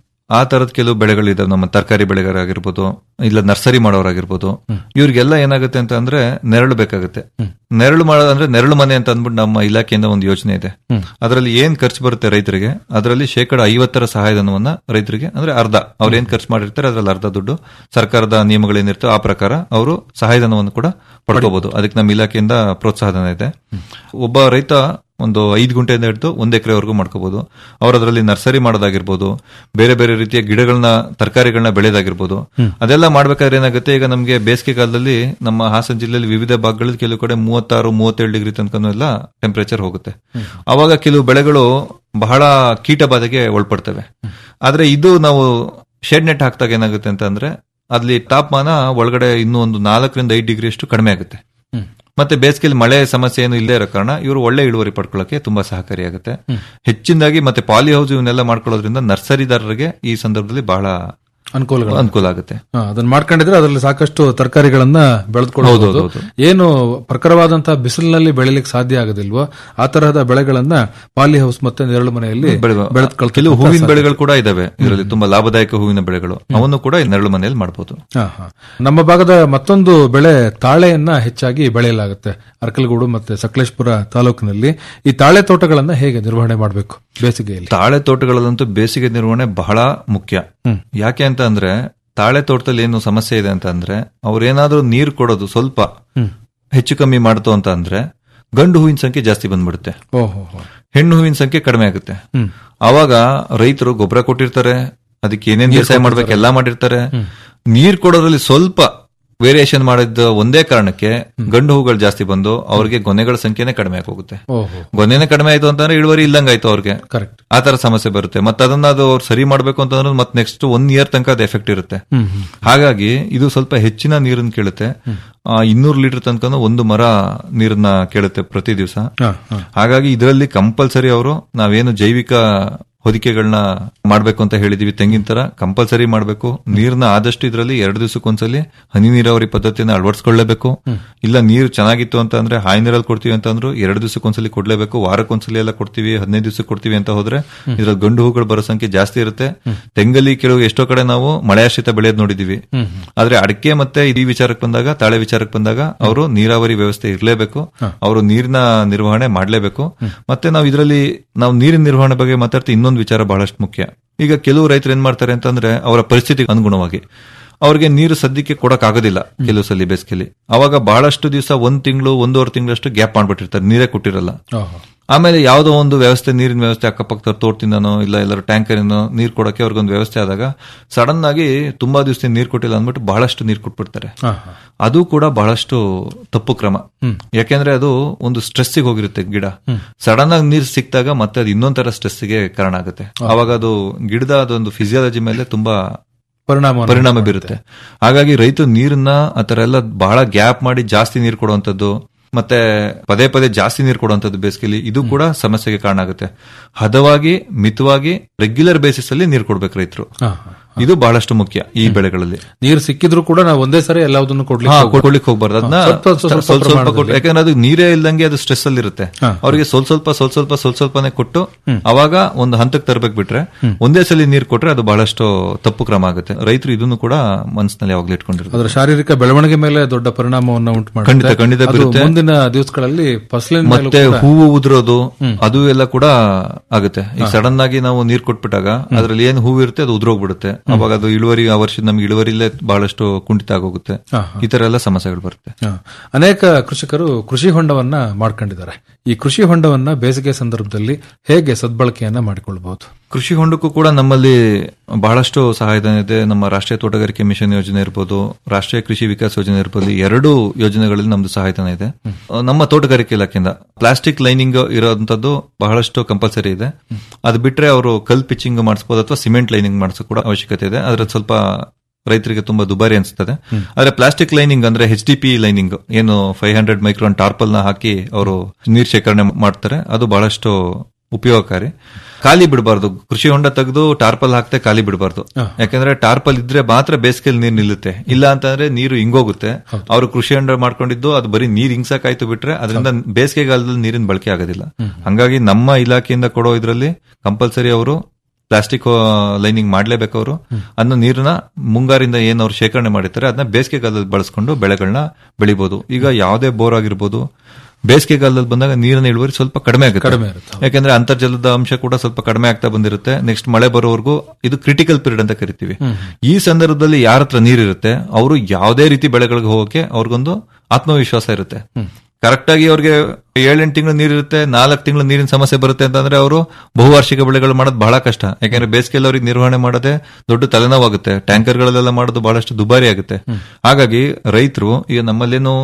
ಆ ತರದ ಕೆಲವು ಬೆಳೆಗಳಿದಾವೆ ನಮ್ಮ ತರಕಾರಿ ಬೆಳೆಗಾರಾಗಿರ್ಬೋದು ಇಲ್ಲ ನರ್ಸರಿ ಮಾಡೋರಾಗಿರ್ಬೋದು ಇವ್ರಿಗೆಲ್ಲ ಏನಾಗುತ್ತೆ ಅಂತ ಅಂದ್ರೆ ನೆರಳು ಬೇಕಾಗುತ್ತೆ ನೆರಳು ಮಾಡೋದಂದ್ರೆ ನೆರಳು ಮನೆ ಅಂತ ಅಂದ್ಬಿಟ್ಟು ನಮ್ಮ ಇಲಾಖೆಯಿಂದ ಒಂದು ಯೋಜನೆ ಇದೆ ಅದರಲ್ಲಿ ಏನ್ ಖರ್ಚು ಬರುತ್ತೆ ರೈತರಿಗೆ ಅದರಲ್ಲಿ ಶೇಕಡ ಐವತ್ತರ ಸಹಾಯಧನವನ್ನ ರೈತರಿಗೆ ಅಂದ್ರೆ ಅರ್ಧ ಅವ್ರು ಏನ್ ಖರ್ಚು ಮಾಡಿರ್ತಾರೆ ಅದ್ರಲ್ಲಿ ಅರ್ಧ ದುಡ್ಡು ಸರ್ಕಾರದ ನಿಯಮಗಳೇನಿರ್ತವೆ ಆ ಪ್ರಕಾರ ಅವರು ಸಹಾಯಧನವನ್ನು ಕೂಡ ಪಡ್ಕೋಬಹುದು ಅದಕ್ಕೆ ನಮ್ಮ ಇಲಾಖೆಯಿಂದ ಪ್ರೋತ್ಸಾಹಧನ ಇದೆ ಒಬ್ಬ ರೈತ ಒಂದು ಐದು ಗುಂಟೆಯಿಂದ ಹಿಡಿದು ಒಂದ್ ಎಕರೆವರೆಗೂ ಮಾಡ್ಕೋಬಹುದು ಅವ್ರು ಅದರಲ್ಲಿ ನರ್ಸರಿ ಮಾಡೋದಾಗಿರ್ಬೋದು ಬೇರೆ ಬೇರೆ ರೀತಿಯ ಗಿಡಗಳನ್ನ ತರಕಾರಿಗಳನ್ನ ಬೆಳೆದಾಗಿರ್ಬೋದು ಅದೆಲ್ಲ ಮಾಡ್ಬೇಕಾದ್ರೆ ಏನಾಗುತ್ತೆ ಈಗ ನಮಗೆ ಬೇಸಿಗೆ ಕಾಲದಲ್ಲಿ ನಮ್ಮ ಹಾಸನ ಜಿಲ್ಲೆಯಲ್ಲಿ ವಿವಿಧ ಭಾಗಗಳಲ್ಲಿ ಕೆಲವು ಕಡೆ ಮೂವತ್ತಾರು ಮೂವತ್ತೇಳು ಡಿಗ್ರಿ ತನಕ ಎಲ್ಲ ಟೆಂಪರೇಚರ್ ಹೋಗುತ್ತೆ ಅವಾಗ ಕೆಲವು ಬೆಳೆಗಳು ಬಹಳ ಕೀಟ ಬಾಧೆಗೆ ಒಳಪಡ್ತವೆ ಆದ್ರೆ ಇದು ನಾವು ಶೆಡ್ ನೆಟ್ ಹಾಕ್ದಾಗ ಏನಾಗುತ್ತೆ ಅಂತ ಅಂದ್ರೆ ಅಲ್ಲಿ ತಾಪಮಾನ ಒಳಗಡೆ ಇನ್ನೂ ಒಂದು ನಾಲ್ಕರಿಂದ ಐದು ಡಿಗ್ರಿ ಅಷ್ಟು ಕಡಿಮೆ ಆಗುತ್ತೆ ಹ್ಮ್. ಮತ್ತೆ ಬೇಸಿಗೆಯಲ್ಲಿ ಮಳೆ ಸಮಸ್ಯೆ ಏನು ಇಲ್ಲದೆ ಇರೋ ಕಾರಣ ಇವರು ಒಳ್ಳೆ ಇಳುವರಿ ಪಡ್ಕೊಳ್ಳೋಕೆ ತುಂಬಾ ಸಹಕಾರಿಯಾಗುತ್ತೆ ಹ್ಮ್. ಹೆಚ್ಚಿನದಾಗಿ ಮತ್ತೆ ಪಾಲಿ ಹೌಸ್ ಇವನ್ನೆಲ್ಲ ಮಾಡ್ಕೊಳ್ಳೋದ್ರಿಂದ ನರ್ಸರಿದಾರರಿಗೆ ಈ ಸಂದರ್ಭದಲ್ಲಿ ಬಹಳ ಅನುಕೂಲಗಳು ಅನುಕೂಲ ಆಗುತ್ತೆ ಹಾ, ಅದನ್ನ ಮಾಡ್ಕೊಂಡಿದ್ರೆ ಅದರಲ್ಲಿ ಸಾಕಷ್ಟು ತರಕಾರಿಗಳನ್ನ ಹೌದು, ಬೆಳೆದುಕೊಳ್ಳಬಹುದು ಹೌದು, ಹೌದು. ಏನು ಪ್ರಖರವಾದಂತಹ ಬಿಸಿಲಿನಲ್ಲಿ ಬೆಳಿಲಿಕ್ಕೆ ಸಾಧ್ಯ ಆಗೋದಿಲ್ವೋ ಆ ತರಹದ ಬೆಳೆಗಳನ್ನ ಪಾಲಿ ಹೌಸ್ ಮತ್ತೆ ನೆರಳು ಮನೆಯಲ್ಲಿ ಬೆಳೆವ- ಬೆಳೆದುಕೊಳ್ತಕ್ಕಂಥ ಕೆಲವು ಹೂವಿನ ಸಾಧ್ಯ. ಬೆಳೆಗಳು ಕೂಡ ಇದಾವೆ ಇದರಲ್ಲಿ ತುಂಬಾ ಲಾಭದಾಯಕ ಹೂವಿನ ಬೆಳೆಗಳು ಅವನ್ನು ಕೂಡ ಈ ನೆರಳು ಮನೆಯಲ್ಲಿ ಮಾಡಬಹುದು ಹಾ, ಹಾ. ನಮ್ಮ ಭಾಗದ ಮತ್ತೊಂದು ಬೆಳೆ ತಾಳೆಯನ್ನ ಹೆಚ್ಚಾಗಿ ಬೆಳೆಯಲಾಗುತ್ತೆ ಅರ್ಕಲಗೂಡು ಮತ್ತೆ ಸಕಲೇಶ್ಪುರ ತಾಲೂಕಿನಲ್ಲಿ ಈ ತಾಳೆ ತೋಟಗಳನ್ನ ಹೇಗೆ ನಿರ್ವಹಣೆ ಮಾಡಬೇಕು ಬೇಸಿಗೆಯಲ್ಲಿ ತಾಳೆ ತೋಟಗಳಲ್ಲಂತೂ ಬೇಸಿಗೆ ನಿರ್ವಹಣೆ ಬಹಳ ಮುಖ್ಯ ಹ್ಮ್. ಯಾಕೆ ಅಂತ ಅಂದ್ರೆ ತಾಳೆ ತೋಟದಲ್ಲಿ ಏನು ಸಮಸ್ಯೆ ಇದೆ ಅಂತ ಅಂದ್ರೆ ಅವ್ರೇನಾದ್ರೂ ನೀರು ಕೊಡೋದು ಸ್ವಲ್ಪ ಹ್ಮ್. ಹೆಚ್ಚು ಕಮ್ಮಿ ಮಾಡ್ತು ಅಂತ ಅಂದ್ರೆ ಗಂಡು ಹೂವಿನ ಸಂಖ್ಯೆ ಜಾಸ್ತಿ ಬಂದ್ಬಿಡುತ್ತೆ ಓಹೋ ಹೋ. ಹೆಣ್ಣು ಹೂವಿನ ಸಂಖ್ಯೆ ಕಡಿಮೆ ಆಗುತ್ತೆ ಹ್ಮ್. ಅವಾಗ ರೈತರು ಗೊಬ್ಬರ ಕೊಟ್ಟಿರ್ತಾರೆ ಅದಕ್ಕೆ ಏನೇನ್ ನೀರ್ ಬೇಸಾಯ ಮಾಡ್ಬೇಕು ಕೊಟ್ಟಿರ್ತಾರೆ. ಎಲ್ಲಾ ಮಾಡಿರ್ತಾರೆ ಹ್ಮ್. ನೀರ್ ಕೊಡೋದ್ರಲ್ಲಿ ಸ್ವಲ್ಪ ವೇರಿಯೇಷನ್ ಮಾಡಿದ ಒಂದೇ ಕಾರಣಕ್ಕೆ ಗಂಡು ಹೂಗಳು ಜಾಸ್ತಿ ಬಂದು ಅವ್ರಿಗೆ ಗೊನೆಗಳ ಸಂಖ್ಯೆನೇ ಕಡಿಮೆ ಆಗಿ ಹೋಗುತ್ತೆ ಓಹೋ ಗೊನೆನೇ ಕಡಿಮೆ ಆಯ್ತು ಅಂತಂದ್ರೆ ಇಳುವರಿ ಇಲ್ಲಂಗಾಯ್ತು ಅವ್ರಿಗೆ ಕರೆಕ್ಟ್ ಆ ತರ ಸಮಸ್ಯೆ ಬರುತ್ತೆ ಮತ್ತೆ ಅದನ್ನ ಅದು ಅವ್ರು ಸರಿ ಮಾಡ್ಬೇಕು ಅಂತಂದ್ರೆ ಮತ್ತೆ ನೆಕ್ಸ್ಟ್ ಒನ್ ಇಯರ್ ತನಕ ಅದು ಎಫೆಕ್ಟ್ ಇರುತ್ತೆ ಹ್ಮ್, ಹ್ಮ್. ಹಾಗಾಗಿ ಇದು ಸ್ವಲ್ಪ ಹೆಚ್ಚಿನ ನೀರನ್ನು ಕೇಳುತ್ತೆ ಇನ್ನೂರು ಲೀಟರ್ ತನಕ ಒಂದು ಮರ ನೀರನ್ನ ಕೇಳುತ್ತೆ ಪ್ರತಿ ದಿವಸ ಹಾ, ಹಾ. ಹಾಗಾಗಿ ಇದರಲ್ಲಿ ಕಂಪಲ್ಸರಿ ಅವರು ನಾವೇನು ಜೈವಿಕ ಹೊದಿಕೆಗಳನ್ನ ಮಾಡ್ಬೇಕು ಅಂತ ಹೇಳಿದೀವಿ ತೆಂಗಿನ ತರ ಕಂಪಲ್ಸರಿ ಮಾಡ್ಬೇಕು ನೀರ್ನ ಆದಷ್ಟು ಇದರಲ್ಲಿ ಎರಡು ದಿವಸಕ್ಕೊಂದ್ಸಲಿ ಹನಿ ನೀರಾವರಿ ಪದ್ಧತಿನ ಅಳವಡಿಸ್ಕೊಳ್ಳೇಬೇಕು ಇಲ್ಲ ನೀರು ಚೆನ್ನಾಗಿತ್ತು ಅಂತ ಅಂದ್ರೆ ಹಾಯಿ ನೀರಲ್ಲಿ ಕೊಡ್ತೀವಿ ಅಂತ ಅಂದ್ರು ಎರಡು ದಿವಸಕ್ಕೊಂದ್ಸಲಿ ಕೊಡ್ಲೇಬೇಕು ವಾರಕ್ಕೊಂದ್ಸಲಿ ಎಲ್ಲ ಕೊಡ್ತೀವಿ ಹದಿನೈದು ದಿವಸಕ್ಕೆ ಕೊಡ್ತೀವಿ ಅಂತ ಹೋದ್ರೆ ಇದ್ರಲ್ಲಿ ಗಂಡು ಹೂಗಳು ಬರೋ ಸಂಖ್ಯೆ ಜಾಸ್ತಿ ಇರುತ್ತೆ ತೆಂಗಲ್ಲಿ ಕೆಲವು ಎಷ್ಟೋ ಕಡೆ ನಾವು ಮಳೆಯಾಶ್ರಿತ ಬೆಳೆಯೋದು ನೋಡಿದೀವಿ ಹ್ಮ್, ಆದ್ರೆ ಅಡಿಕೆ ಮತ್ತೆ ಈ ವಿಚಾರಕ್ಕೆ ಬಂದಾಗ ತಾಳೆ ವಿಚಾರಕ್ಕೆ ಬಂದಾಗ ಅವರು ನೀರಾವರಿ ವ್ಯವಸ್ಥೆ ಇರಲೇಬೇಕು ಅವರು ನೀರಿನ ನಿರ್ವಹಣೆ ಮಾಡಲೇಬೇಕು ಮತ್ತೆ ನಾವು ಇದರಲ್ಲಿ ನಾವು ನೀರಿನ ನಿರ್ವಹಣೆ ಬಗ್ಗೆ ಮಾತಾಡ್ತೀವಿ ಇನ್ನೊಂದು ವಿಚಾರ ಬಹಳಷ್ಟು ಮುಖ್ಯ ಈಗ ಕೆಲವು ರೈತರು ಏನ್ ಮಾಡ್ತಾರೆ ಅಂತಂದ್ರೆ ಅವರ ಪರಿಸ್ಥಿತಿಗೆ ಅನುಗುಣವಾಗಿ ಅವ್ರಿಗೆ ನೀರು ಸದ್ಯಕ್ಕೆ ಕೊಡಕ್ ಆಗೋದಿಲ್ಲ ಕೆಲವು ಸಲ ಬೇಸಿಗೆಲಿ ಅವಾಗ ಬಹಳಷ್ಟು ದಿವಸ ಒಂದ್ ತಿಂಗಳು ಒಂದೂವರೆ ತಿಂಗಳಷ್ಟು ಗ್ಯಾಪ್ ಮಾಡ್ಬಿಟ್ಟಿರ್ತಾರೆ ನೀರೇ ಕೊಟ್ಟಿರಲ್ಲ ಓಹೋ. ಆಮೇಲೆ ಯಾವುದೋ ಒಂದು ವ್ಯವಸ್ಥೆ ನೀರಿನ ವ್ಯವಸ್ಥೆ ಅಕ್ಕಪಕ್ಕ ತೋಟದಿಂದನೋ ಇಲ್ಲ ಎಲ್ಲರೂ ಟ್ಯಾಂಕರಿನೋ ನೀರು ಕೊಡಕ್ಕೆ ಅವ್ರಿಗೊಂದು ವ್ಯವಸ್ಥೆ ಆದಾಗ ಸಡನ್ ಆಗಿ ತುಂಬಾ ದಿವಸ ನೀರು ಕೊಟ್ಟಿಲ್ಲ ಅಂದ್ಬಿಟ್ಟು ಬಹಳಷ್ಟು ನೀರು ಕೊಟ್ಬಿಡ್ತಾರೆ ಹಾ, ಹಾ. ಅದು ಕೂಡ ಬಹಳಷ್ಟು ತಪ್ಪು ಕ್ರಮ ಹ್ಮ್. ಯಾಕೆಂದ್ರೆ ಅದು ಒಂದು ಸ್ಟ್ರೆಸ್ಸಿಗೆ ಹೋಗಿರುತ್ತೆ ಗಿಡ ಸಡನ್ ಆಗಿ ನೀರು ಸಿಕ್ತಾಗ ಮತ್ತೆ ಅದು ಇನ್ನೊಂದ್ ತರ ಸ್ಟ್ರೆಸ್ಗೆ ಕಾರಣ ಆಗುತ್ತೆ ಅವಾಗ ಅದು ಗಿಡದ ಅದೊಂದು ಫಿಸಿಯಾಲಜಿ ಮೇಲೆ ತುಂಬಾ ಪರಿಣಾಮ ಪರಿಣಾಮ ಬೀರುತ್ತೆ ಹಾಗಾಗಿ ರೈತರು ನೀರನ್ನ ಆತರ ಎಲ್ಲ ಬಹಳ ಗ್ಯಾಪ್ ಮಾಡಿ ಜಾಸ್ತಿ ನೀರು ಕೊಡುವಂತದ್ದು ಮತ್ತೆ ಪದೇ ಪದೇ ಜಾಸ್ತಿ ನೀರು ಕೊಡುವಂತದ್ದು ಬೇಸಿಗೆಲಿ ಇದು ಕೂಡ ಸಮಸ್ಯೆಗೆ ಕಾರಣ ಆಗುತ್ತೆ ಹದವಾಗಿ ಮಿತವಾಗಿ ರೆಗ್ಯುಲರ್ ಬೇಸಿಸ್ ಅಲ್ಲಿ ನೀರು ಕೊಡ್ಬೇಕು ರೈತರು ಹಾ, ಹಾ. ಇದು ಬಹಳಷ್ಟು ಮುಖ್ಯ ಈ ಬೆಳೆಗಳಲ್ಲಿ ನೀರು ಸಿಕ್ಕಿದ್ರು ಕೂಡ ನಾವು ಒಂದೇ ಸರಿ ಎಲ್ಲದನ್ನು ಕೊಡ್ಲಿಕ್ಕೆ ಹಾ, ಹೋಗ್ಬಾರ್ದು. ಕೊಡ್ಲಿಕ್ಕೆ ಹೋಗ್ಬಾರ್ದು ಅದನ್ನ ಹಾ, ಸ್ವಲ್ಪ ಸ್ವಲ್ಪ ಸ್ವಲ್ಪ ಸ್ವಲ್ಪ ಪ್ರಮಾಣದಲ್ಲಿ. ಕೊಟ್ಟು ಯಾಕಂದ್ರೆ ಅದು ನೀರೇ ಇಲ್ದಂಗೆ ಅದು ಸ್ಟ್ರೆಸ್ ಅಲ್ಲಿ ಇರುತ್ತೆ ಹಾ. ಅವರಿಗೆ ಸ್ವಲ್ಪ ಸ್ವಲ್ಪ ಸ್ವಲ್ಪ ಸ್ವಲ್ಪ ಸ್ವಲ್ಪ ಸ್ವಲ್ಪನೇ ಕೊಟ್ಟು ಅವಾಗ ಒಂದು ಹಂತಕ್ಕೆ ತರಬೇಕು ಬಿಟ್ರೆ ಒಂದೇ ಸಲ ನೀರು ಕೊಟ್ರೆ ಅದು ಬಹಳಷ್ಟು ತಪ್ಪು ಕ್ರಮ ಆಗುತ್ತೆ ರೈತರು ಇದನ್ನು ಕೂಡ ಮನಸ್ಸಿನಲ್ಲಿ ಯಾವಾಗಲೂ ಇಟ್ಕೊಂಡಿರ್ತಾರೆ ಅದರ ಶಾರೀರಿಕ ಬೆಳವಣಿಗೆ ಮೇಲೆ ದೊಡ್ಡ ಪರಿಣಾಮವನ್ನು ಉಂಟು ಮಾಡುತ್ತೆ. ಖಂಡಿತ, ಖಂಡಿತ ಅದು ಬೀರುತ್ತೆ. ಮುಂದಿನ ದಿವಸಗಳಲ್ಲಿ ಫಸಲಿನ ಮೇಲೂ ಮತ್ತೆ ಕೂಡ- ಹೂವು ಉದುರೋದು ಅದು ಎಲ್ಲ ಕೂಡ ಆಗುತ್ತೆ ಈಗ ಸಡನ್ ಆಗಿ ನಾವು ನೀರ್ ಕೊಟ್ಬಿಟ್ಟಾಗ ಅದ್ರಲ್ಲಿ ಏನ್ ಹೂವು ಇರುತ್ತೆ ಅದು ಉದುರೋಗ್ಬಿಡುತ್ತೆ ಅವಾಗ ಅದು ಇಳುವರಿ ಆ ವರ್ಷದ ನಮ್ಗೆ ಇಳುವರಿಲೇ ಬಹಳಷ್ಟು ಕುಂಠಿತ ಆಗೋಗುತ್ತೆ ಹಾ, ಈ ತರ ಎಲ್ಲ ಸಮಸ್ಯೆಗಳು ಬರುತ್ತೆ ಹಾ. ಅನೇಕ ಕೃಷಿಕರು ಕೃಷಿ ಹೊಂಡವನ್ನ ಮಾಡ್ಕೊಂಡಿದ್ದಾರೆ ಈ ಕೃಷಿ ಹೊಂಡವನ್ನ ಬೇಸಿಗೆ ಸಂದರ್ಭದಲ್ಲಿ ಹೇಗೆ ಸದ್ಬಳಕೆಯನ್ನ ಮಾಡಿಕೊಳ್ಳಬಹುದು ಕೃಷಿ ಹೊಂಡಕ್ಕೂ ಕೂಡ ನಮ್ಮಲ್ಲಿ ಬಹಳಷ್ಟು ಸಹಾಯಧನ ಇದೆ ನಮ್ಮ ರಾಷ್ಟ್ರೀಯ ತೋಟಗಾರಿಕೆ ಮಿಷನ್ ಯೋಜನೆ ಇರ್ಬೋದು ರಾಷ್ಟ್ರೀಯ ಕೃಷಿ ವಿಕಾಸ್ ಯೋಜನೆ ಇರ್ಬೋದು ಈ ಎರಡು ಯೋಜನೆಗಳಲ್ಲಿ ನಮ್ದು ಸಹಾಯಧನ ಇದೆ ಅಹ್, ನಮ್ಮ ತೋಟಗಾರಿಕೆ ಇಲಾಖೆಯಿಂದ ಪ್ಲಾಸ್ಟಿಕ್ ಲೈನಿಂಗ್ ಇರೋಂಥದ್ದು ಬಹಳಷ್ಟು ಕಂಪಲ್ಸರಿ ಇದೆ ಅದು ಬಿಟ್ರೆ ಅವರು ಕಲ್ ಪಿಚಿಂಗ್ ಮಾಡಿಸಬಹುದು ಅಥವಾ ಸಿಮೆಂಟ್ ಲೈನಿಂಗ್ ಮಾಡಿಸೋ ಕೂಡ ಅವಶ್ಯಕತೆ ಇದೆ ಅದ್ರ ಸ್ವಲ್ಪ ರೈತರಿಗೆ ತುಂಬಾ ದುಬಾರಿ ಅನಿಸ್ತದೆ ಆದ್ರೆ ಪ್ಲಾಸ್ಟಿಕ್ ಲೈನಿಂಗ್ ಅಂದ್ರೆ ಎಚ್ ಡಿ ಪಿ ಲೈನಿಂಗ್ ಏನು ಫೈವ್ ಹಂಡ್ರೆಡ್ ಮೈಕ್ರಾನ್ ಟಾರ್ಪಲ್ ನ ಹಾಕಿ ಅವರು ನೀರ್ ಶೇಖರಣೆ ಮಾಡ್ತಾರೆ ಅದು ಬಹಳಷ್ಟು ಉಪಯೋಗಕಾರಿ ಖಾಲಿ ಬಿಡಬಾರ್ದು ಕೃಷಿ ಹೊಂಡ ತೆಗೆದು ಟಾರ್ಪಲ್ ಹಾಕ್ತೆ ಖಾಲಿ ಬಿಡಬಾರ್ದು ಯಾಕಂದ್ರೆ ಟಾರ್ಪಲ್ ಇದ್ರೆ ಮಾತ್ರ ಬೇಸಿಗೆಯಲ್ಲಿ ನೀರು ನಿಲ್ಲುತ್ತೆ ಇಲ್ಲ ಅಂತಂದ್ರೆ ನೀರು ಹಿಂಗೋಗುತ್ತೆ ಅವರು ಕೃಷಿ ಹೊಂಡ ಮಾಡ್ಕೊಂಡಿದ್ದು ಅದು ಬರೀ ನೀರ್ ಹಿಂಗ್ಸಕ್ಕಾಯ್ತು ಬಿಟ್ರೆ ಅದರಿಂದ ಬೇಸಿಗೆಗಾಲದಲ್ಲಿ ನೀರಿನ ಬಳಕೆ ಆಗೋದಿಲ್ಲ ಹಂಗಾಗಿ ನಮ್ಮ ಇಲಾಖೆಯಿಂದ ಕೊಡೋ ಇದರಲ್ಲಿ ಕಂಪಲ್ಸರಿ ಅವರು ಪ್ಲಾಸ್ಟಿಕ್ ಲೈನಿಂಗ್ ಮಾಡ್ಲೇಬೇಕು ಅವರು ಅದನ್ನ ನೀರನ್ನ ಮುಂಗಾರಿಂದ ಏನ್ ಅವ್ರು ಶೇಖರಣೆ ಮಾಡಿರ್ತಾರೆ ಅದನ್ನ ಬೇಸಿಗೆಗಾಲದಲ್ಲಿ ಬಳಸ್ಕೊಂಡು ಬೆಳೆಗಳನ್ನ ಬೆಳಿಬಹುದು ಈಗ ಯಾವುದೇ ಬೋರ್ ಆಗಿರ್ಬೋದು ಬೇಸಿಗೆಗಾಲದಲ್ಲಿ ಬಂದಾಗ ನೀರಿನ ಇಳುವರಿ ಸ್ವಲ್ಪ ಕಡಿಮೆ ಆಗುತ್ತೆ ಕಡಿಮೆ ಇರುತ್ತೆ. ಯಾಕಂದ್ರೆ ಅಂತರ್ಜಲದ ಅಂಶ ಕೂಡ ಸ್ವಲ್ಪ ಕಡಿಮೆ ಆಗ್ತಾ ಬಂದಿರುತ್ತೆ ನೆಕ್ಸ್ಟ್ ಮಳೆ ಬರೋವರೆಗೂ ಇದು ಕ್ರಿಟಿಕಲ್ ಪೀರಿಯಡ್ ಅಂತ ಕರಿತೀವಿ ಈ ಸಂದರ್ಭದಲ್ಲಿ ಯಾರ ಹತ್ರ ನೀರಿರುತ್ತೆ ಅವರು ಯಾವುದೇ ರೀತಿ ಬೆಳೆಗಳಿಗೆ ಹೋಗಕ್ಕೆ ಅವ್ರಿಗೊಂದು ಆತ್ಮವಿಶ್ವಾಸ ಇರುತ್ತೆ ಕರೆಕ್ಟ್ ಆಗಿ ಅವ್ರಿಗೆ ಏಳೆಂಟು ತಿಂಗಳು ನೀರಿರುತ್ತೆ ನಾಲ್ಕು ತಿಂಗಳು ನೀರಿನ ಸಮಸ್ಯೆ ಬರುತ್ತೆ ಅಂತಂದ್ರೆ ಅವರು ಬಹುವಾರ್ಷಿಕ ಬೆಳೆಗಳು ಮಾಡೋದು ಬಹಳ ಕಷ್ಟ ಯಾಕಂದ್ರೆ ಬೇಸಿಗೆಯಲ್ಲಿ ಅವ್ರಿಗೆ ನಿರ್ವಹಣೆ ಮಾಡೋದೇ ದೊಡ್ಡ ತಲೆನೋವಾಗುತ್ತೆ ಟ್ಯಾಂಕರ್ಗಳಲ್ಲೆಲ್ಲ ಮಾಡೋದು ಬಹಳಷ್ಟು ದುಬಾರಿ ಆಗುತ್ತೆ ಹಾಗಾಗಿ ರೈತರು ಈಗ ನಮ್ಮಲ್ಲೇನು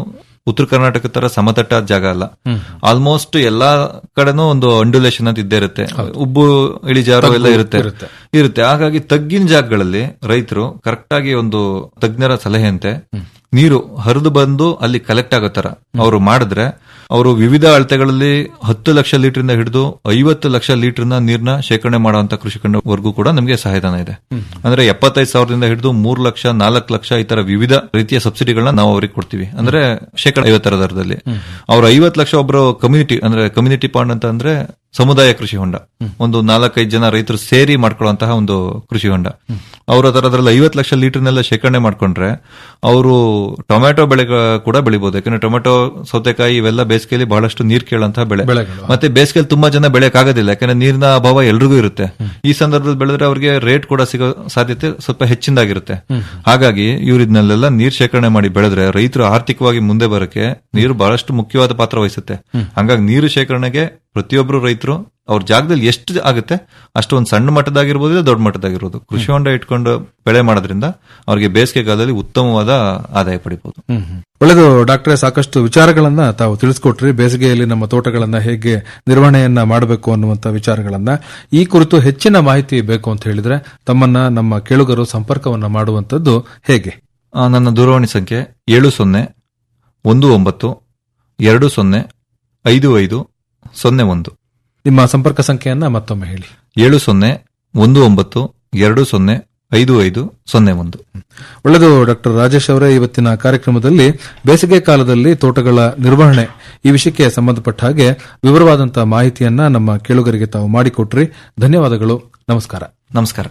ಉತ್ತರ ಕರ್ನಾಟಕ ತರ ಸಮತಟ್ಟ ಜಾಗ ಅಲ್ಲ ಹ್ಮ್. ಆಲ್ಮೋಸ್ಟ್ ಎಲ್ಲಾ ಕಡೆನೂ ಒಂದು ಅಂಡುಲೇಷನ್ ಅಂತ ಇದ್ದೇ ಇರುತ್ತೆ ಉಬ್ಬು ಇಳಿಜಾರು ಎಲ್ಲ ತಗ್ಗು ಇರುತ್ತೆ ಇರುತ್ತೆ. ಇರುತ್ತೆ ಹಾಗಾಗಿ ತಗ್ಗಿನ ಜಾಗಗಳಲ್ಲಿ ರೈತರು ಕರೆಕ್ಟ್ ಆಗಿ ಒಂದು ತಜ್ಞರ ಸಲಹೆಯಂತೆ ನೀರು ಹರಿದು ಬಂದು ಅಲ್ಲಿ ಕಲೆಕ್ಟ್ ಆಗೋ ತರ ಅವರು ಮಾಡಿದ್ರೆ ಅವರು ವಿವಿಧ ಅಳತೆಗಳಲ್ಲಿ ಹತ್ತು ಲಕ್ಷ ಲೀಟರ್ ಇಂದ ಹಿಡಿದು ಐವತ್ತು ಲಕ್ಷ ಲೀಟರ್ ನ ನೀರ್ನ ಶೇಖರಣೆ ಮಾಡುವಂತ ಕೃಷಿ ವರ್ಗೂ ಕೂಡ ನಮಗೆ ಸಹಾಯಧನ ಇದೆ ಅಂದ್ರೆ ಎಪ್ಪತ್ತೈದು ಸಾವಿರದಿಂದ ಹಿಡಿದು ಮೂರು ಲಕ್ಷ ನಾಲ್ಕು ಲಕ್ಷ ಈ ತರ ವಿವಿಧ ರೀತಿಯ ಸಬ್ಸಿಡಿಗಳನ್ನ ನಾವು ಅವ್ರಿಗೆ ಕೊಡ್ತೀವಿ ಅಂದ್ರೆ ಶೇಕಡ ಐವತ್ತರ ದರದಲ್ಲಿ ಅವ್ರ ಐವತ್ತು ಲಕ್ಷ ಒಬ್ಬರು ಕಮ್ಯುನಿಟಿ ಅಂದ್ರೆ ಕಮ್ಯುನಿಟಿ ಪಾಂಡ್ ಅಂತ ಅಂದ್ರೆ ಸಮುದಾಯ ಕೃಷಿ ಹೊಂಡ ಒಂದು ನಾಲ್ಕೈದು ಜನ ರೈತರು ಸೇರಿ ಮಾಡ್ಕೊಳ್ಳುವಂತಹ ಒಂದು ಕೃಷಿ ಹೊಂಡ ಅವರು ಅದರ ಅದರಲ್ಲಿ ಐವತ್ತು ಲಕ್ಷ ಲೀಟರ್ನೆಲ್ಲ ಶೇಖರಣೆ ಮಾಡ್ಕೊಂಡ್ರೆ ಅವರು ಟೊಮ್ಯಾಟೊ ಬೆಳೆ ಕೂಡ ಬೆಳಿಬಹುದು ಯಾಕಂದ್ರೆ ಟೊಮೆಟೊ ಸೌತೆಕಾಯಿ ಇವೆಲ್ಲ ಬೇಸಿಗೆಯಲ್ಲಿ ಬಹಳಷ್ಟು ನೀರ್ ಕೇಳುವಂತಹ ಬೆಳೆ ಬೆಳೆಗಳು. ಮತ್ತೆ ಬೇಸಿಗೆಯಲ್ಲಿ ತುಂಬಾ ಜನ ಬೆಳೆಯಕ್ ಆಗೋದಿಲ್ಲ ಯಾಕಂದ್ರೆ ನೀರಿನ ಅಭಾವ ಎಲ್ರಿಗೂ ಇರುತ್ತೆ ಈ ಸಂದರ್ಭದಲ್ಲಿ ಬೆಳೆದ್ರೆ ಅವರಿಗೆ ರೇಟ್ ಕೂಡ ಸಿಗೋ ಸಾಧ್ಯತೆ ಸ್ವಲ್ಪ ಹೆಚ್ಚಿನದಾಗಿರುತ್ತೆ ಹಾಗಾಗಿ ಇವ್ರು ಇದನ್ನೆಲ್ಲ ನೀರ್ ಶೇಖರಣೆ ಮಾಡಿ ಬೆಳೆದ್ರೆ ರೈತರು ಆರ್ಥಿಕವಾಗಿ ಮುಂದೆ ಬರಕ್ಕೆ ನೀರು ಬಹಳಷ್ಟು ಮುಖ್ಯವಾದ ಪಾತ್ರ ವಹಿಸುತ್ತೆ ಹಂಗಾಗಿ ನೀರು ಶೇಖರಣೆಗೆ ಪ್ರತಿಯೊಬ್ಬರು ರೈತರು ಅವ್ರ ಜಾಗದಲ್ಲಿ ಎಷ್ಟು ಆಗುತ್ತೆ ಅಷ್ಟು ಒಂದು ಸಣ್ಣ ಮಟ್ಟದಾಗಿರ್ಬೋದು ಇಲ್ಲ ದೊಡ್ಡ ಮಟ್ಟದಾಗಿರ್ಬೋದು ಕೃಷಿ ಹೊಂಡ ಇಟ್ಕೊಂಡು ಬೆಳೆ ಮಾಡೋದ್ರಿಂದ ಅವ್ರಿಗೆ ಬೇಸಿಗೆ ಕಾಲದಲ್ಲಿ ಉತ್ತಮವಾದ ಆದಾಯ ಪಡಿಬಹುದು ಹ್ಮ್ ಹ್ಮ್. ಒಳ್ಳೆದು ಡಾಕ್ಟ್ರೆ ಸಾಕಷ್ಟು ವಿಚಾರಗಳನ್ನ ತಾವು ತಿಳಿಸ್ಕೊಟ್ರಿ ಬೇಸಿಗೆಯಲ್ಲಿ ನಮ್ಮ ತೋಟಗಳನ್ನ ಹೇಗೆ ನಿರ್ವಹಣೆಯನ್ನ ಮಾಡಬೇಕು ಅನ್ನುವಂತ ವಿಚಾರಗಳನ್ನ ಈ ಕುರಿತು ಹೆಚ್ಚಿನ ಮಾಹಿತಿ ಬೇಕು ಅಂತ ಹೇಳಿದ್ರೆ ತಮ್ಮನ್ನ ನಮ್ಮ ಕೇಳುಗರು ಸಂಪರ್ಕವನ್ನ ಮಾಡುವಂತದ್ದು ಹೇಗೆ ಆ, ನನ್ನ ದೂರವಾಣಿ ಸಂಖ್ಯೆ ಏಳು ಸೊನ್ನೆ ಒಂದು ಒಂಬತ್ತು ಎರಡು ಸೊನ್ನೆ ಐದು ಐದು ಸೊನ್ನೆ ಒಂದು ನಿಮ್ಮ ಸಂಪರ್ಕ ಸಂಖ್ಯೆಯನ್ನ ಮತ್ತೊಮ್ಮೆ ಹೇಳಿ ಏಳು ಸೊನ್ನೆ ಒಂದು ಒಂಬತ್ತು ಎರಡು ಸೊನ್ನೆ ಐದು ಐದು ಸೊನ್ನೆ ಒಂದು ಒಳ್ಳೆದು ಡಾಕ್ಟರ್ ರಾಜೇಶ್ ಅವರೇ ಇವತ್ತಿನ ಕಾರ್ಯಕ್ರಮದಲ್ಲಿ ಬೇಸಿಗೆ ಕಾಲದಲ್ಲಿ ತೋಟಗಳ ನಿರ್ವಹಣೆ ಈ ವಿಷಯಕ್ಕೆ ಸಂಬಂಧಪಟ್ಟ ಹಾಗೆ ವಿವರವಾದಂತಹ ಮಾಹಿತಿಯನ್ನ ನಮ್ಮ ಕೇಳುಗರಿಗೆ ತಾವು ಮಾಡಿಕೊಟ್ರಿ ಧನ್ಯವಾದಗಳು ನಮಸ್ಕಾರ ನಮಸ್ಕಾರ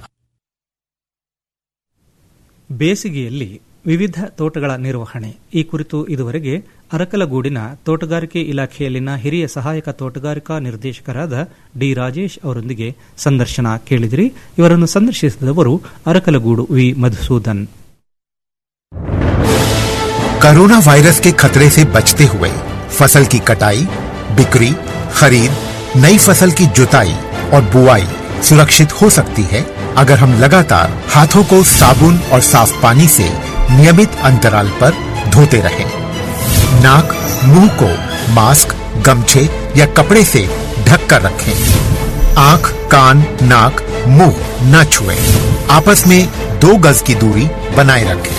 ಬೇಸಿಗೆಯಲ್ಲಿ ವಿವಿಧ ತೋಟಗಳ ನಿರ್ವಹಣೆ ಈ ಕುರಿತು ಇದುವರೆಗೆ ಅರಕಲಗೂಡಿನ ತೋಟಗಾರಿಕೆ ಇಲಾಖೆಯಲ್ಲಿನ ಹಿರಿಯ ಸಹಾಯಕ ತೋಟಗಾರಿಕಾ ನಿರ್ದೇಶಕರಾದ ಡಿ ರಾಜೇಶ್ ಅವರೊಂದಿಗೆ ಸಂದರ್ಶನ ಕೇಳಿದಿರಿ ಇವರನ್ನು ಸಂದರ್ಶಿಸಿದವರು Arkalgud V Madhusudan corona virus के खतरे से बचते हुए फसल की कटाई बिक्री खरीद नई फसल की जुताई और बुआई सुरक्षित हो सकती है अगर हम लगातार हाथों को साबुन और साफ पानी से नियमित अंतराल पर धोते रहें। नाक मुंह को मास्क गमछे या कपड़े से ढक कर रखें आंख कान नाक मुंह न छुएं। आपस में दो गज की दूरी बनाए रखें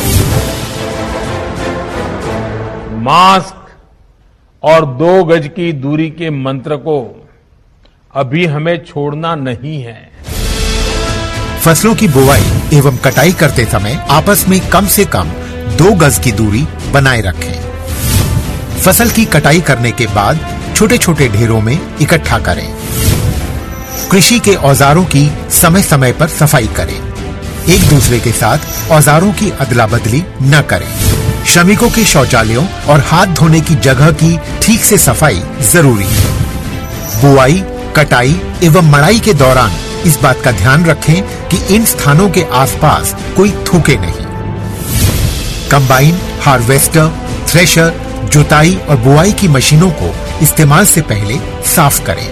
मास्क और दो गज की दूरी के मंत्र को अभी हमें छोड़ना नहीं है फसलों की बुवाई एवं कटाई करते समय आपस में कम से कम दो गज की दूरी बनाए रखें फसल की कटाई करने के बाद छोटे छोटे ढेरों में इकट्ठा करें कृषि के औजारों की समय समय पर सफाई करें एक दूसरे के साथ औजारों की अदला बदली न करें श्रमिकों के शौचालयों और हाथ धोने की जगह की ठीक से सफाई जरूरी है बुआई कटाई एवं मड़ाई के दौरान इस बात का ध्यान रखें कि इन स्थानों के आसपास कोई थूके नहीं कंबाइन हार्वेस्टर थ्रेशर जुताई और बुआई की मशीनों को इस्तेमाल से पहले साफ करें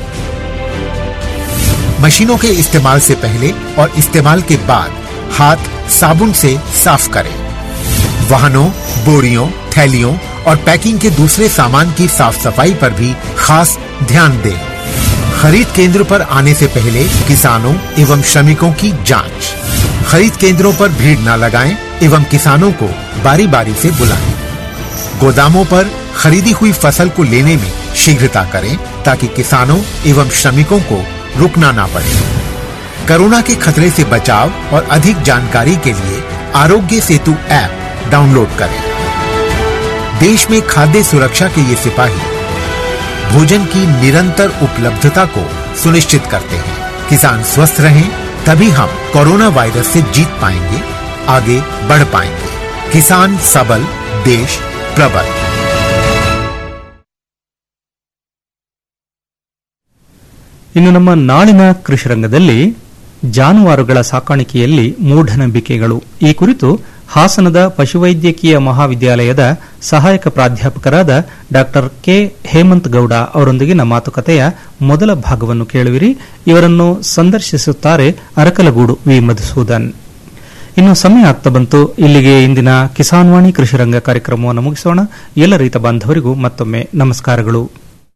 मशीनों के इस्तेमाल से पहले और इस्तेमाल के बाद हाथ साबुन से साफ करें वाहनों बोरियों थैलियों और पैकिंग के दूसरे सामान की साफ सफाई पर भी खास ध्यान दें खरीद केंद्र पर आने से पहले किसानों एवं श्रमिकों की जांच खरीद केंद्रों पर भीड़ न लगाएं एवं किसानों को बारी बारी से बुलाएं गोदामों पर खरीदी हुई फसल को लेने में शीघ्रता करें ताकि किसानों एवं श्रमिकों को रुकना ना पड़े कोरोना के खतरे से बचाव और अधिक जानकारी के लिए आरोग्य सेतु ऐप डाउनलोड करें देश में खाद्य सुरक्षा के ये सिपाही भोजन की निरंतर उपलब्धता को सुनिश्चित करते हैं किसान स्वस्थ रहें तभी हम कोरोना वायरस से जीत पाएंगे आगे बढ़ पाएंगे किसान सबल देश प्रबल ಇನ್ನು ನಮ್ಮ ನಾಳಿನ ಕೃಷಿ ರಂಗದಲ್ಲಿ ಜಾನುವಾರುಗಳ ಸಾಕಾಣಿಕೆಯಲ್ಲಿ ಮೂಢನಂಬಿಕೆಗಳು ಈ ಕುರಿತು ಹಾಸನದ ಪಶುವೈದ್ಯಕೀಯ ಮಹಾವಿದ್ಯಾಲಯದ ಸಹಾಯಕ ಪ್ರಾಧ್ಯಾಪಕರಾದ ಡಾ ಕೆ ಹೇಮಂತ್ ಗೌಡ ಅವರೊಂದಿಗಿನ ಮಾತುಕತೆಯ ಮೊದಲ ಭಾಗವನ್ನು ಕೇಳುವಿರಿ ಇವರನ್ನು ಸಂದರ್ಶಿಸುತ್ತಾರೆ ಅರಕಲಗೂಡು ವಿ ಮಧುಸೂದನ್ ಇನ್ನು ಸಮಯ ಆಗ್ತಾ ಬಂತು ಇಲ್ಲಿಗೆ ಇಂದಿನ ಕಿಸಾನ್ವಾಣಿ ಕೃಷಿ ರಂಗ ಕಾರ್ಯಕ್ರಮವನ್ನು ಮುಗಿಸೋಣ ಎಲ್ಲ ರೈತ ಬಾಂಧವರಿಗೂ ಮತ್ತೊಮ್ಮೆ ನಮಸ್ಕಾರಗಳು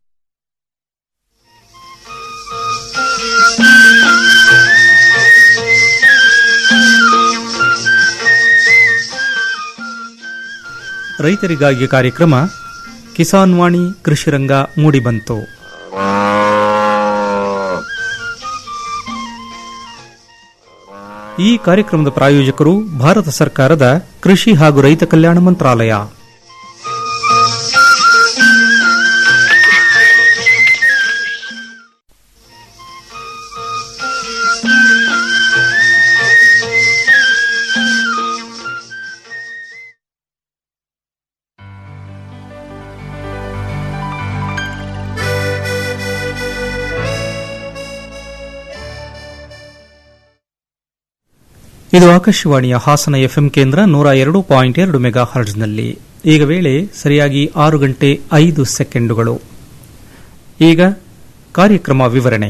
ರೈತರಿಗಾಗಿ ಕಾರ್ಯಕ್ರಮ ಕಿಸಾನ್ ವಾಣಿ ಕೃಷಿ ರಂಗ ಮೂಡಿಬಂತು ಈ ಕಾರ್ಯಕ್ರಮದ ಪ್ರಾಯೋಜಕರು ಭಾರತ ಸರ್ಕಾರದ ಕೃಷಿ ಹಾಗೂ ರೈತ ಕಲ್ಯಾಣ ಮಂತ್ರಾಲಯ ಇದು ಆಕಾಶವಾಣಿಯ ಹಾಸನ ಎಫ್ಎಂ ಕೇಂದ್ರ ನೂರ ಎರಡು ಪಾಯಿಂಟ್ ಎರಡು ಮೆಗಾ ಹರ್ಡ್ಸ್ನಲ್ಲಿ ಈಗ ವೇಳೆ ಸರಿಯಾಗಿ ಆರು ಗಂಟೆ ಐದು ಸೆಕೆಂಡುಗಳು ಈಗ ಕಾರ್ಯಕ್ರಮ ವಿವರಣೆ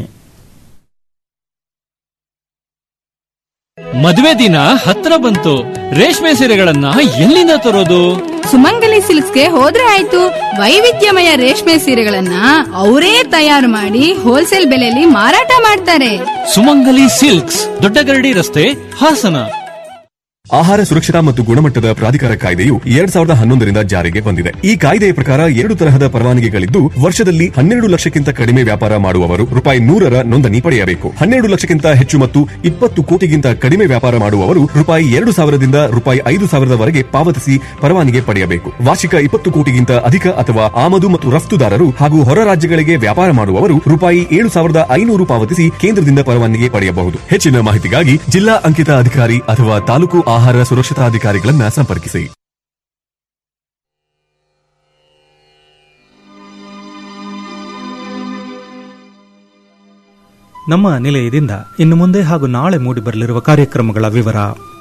ಮದುವೆ ದಿನ ಹತ್ರ ಬಂತು ರೇಷ್ಮೆ ಸೀರೆಗಳನ್ನ ಎಲ್ಲಿಂದ ತರೋದು ಸುಮಂಗಲಿ ಸಿಲ್ಕ್ಸ್ಗೆ ಹೋದ್ರೆ ಆಯ್ತು ವೈವಿಧ್ಯಮಯ ರೇಷ್ಮೆ ಸೀರೆಗಳನ್ನ ಅವರೇ ತಯಾರು ಮಾಡಿ ಹೋಲ್ಸೇಲ್ ಬೆಲೆಯಲ್ಲಿ ಮಾರಾಟ ಮಾಡ್ತಾರೆ ಸುಮಂಗಲಿ ಸಿಲ್ಕ್ಸ್ ದೊಡ್ಡಗರಡಿ ರಸ್ತೆ ಹಾಸನ ಆಹಾರ ಸುರಕ್ಷತಾ ಮತ್ತು ಗುಣಮಟ್ಟದ ಪ್ರಾಧಿಕಾರ ಕಾಯ್ದೆಯು ಎರಡ್ ಸಾವಿರದ ಹನ್ನೊಂದರಿಂದ ಜಾರಿಗೆ ಬಂದಿದೆ ಈ ಕಾಯ್ದೆಯ ಪ್ರಕಾರ ಎರಡು ತರಹದ ಪರವಾನಗಿಗಳಿದ್ದು ವರ್ಷದಲ್ಲಿ ಹನ್ನೆರಡು ಲಕ್ಷಕ್ಕಿಂತ ಕಡಿಮೆ ವ್ಯಾಪಾರ ಮಾಡುವವರು ರೂಪಾಯಿ ನೂರರ ನೋಂದಣಿ ಪಡೆಯಬೇಕು ಹನ್ನೆರಡು ಲಕ್ಷಕ್ಕಿಂತ ಹೆಚ್ಚು ಮತ್ತು ಇಪ್ಪತ್ತು ಕೋಟಿಗಿಂತ ಕಡಿಮೆ ವ್ಯಾಪಾರ ಮಾಡುವವರು ರೂಪಾಯಿ ಎರಡು ಸಾವಿರದಿಂದ ರೂಪಾಯಿ ಐದು ಸಾವಿರದವರೆಗೆ ಪಾವತಿಸಿ ಪರವಾನಗಿ ಪಡೆಯಬೇಕು ವಾರ್ಷಿಕ ಇಪ್ಪತ್ತು ಕೋಟಿಗಿಂತ ಅಧಿಕ ಅಥವಾ ಆಮದು ಮತ್ತು ರಫ್ತುದಾರರು ಹಾಗೂ ಹೊರ ರಾಜ್ಯಗಳಿಗೆ ವ್ಯಾಪಾರ ಮಾಡುವವರು ರೂಪಾಯಿ ಏಳು ಸಾವಿರದ ಐನೂರು ಪಾವತಿಸಿ ಕೇಂದ್ರದಿಂದ ಪರವಾನಗಿ ಪಡೆಯಬಹುದು ಹೆಚ್ಚಿನ ಮಾಹಿತಿಗಾಗಿ ಜಿಲ್ಲಾ ಅಂಕಿತ ಅಧಿಕಾರಿ ಅಥವಾ ತಾಲೂಕು ಆಹಾರ ಸುರಕ್ಷತಾಧಿಕಾರಿಗಳನ್ನ ಸಂಪರ್ಕಿಸಿ ನಮ್ಮ ನಿಲಯದಿಂದ ಇನ್ನು ಮುಂದೆ ಹಾಗೂ ನಾಳೆ ಮೂಡಿಬರಲಿರುವ ಕಾರ್ಯಕ್ರಮಗಳ ವಿವರ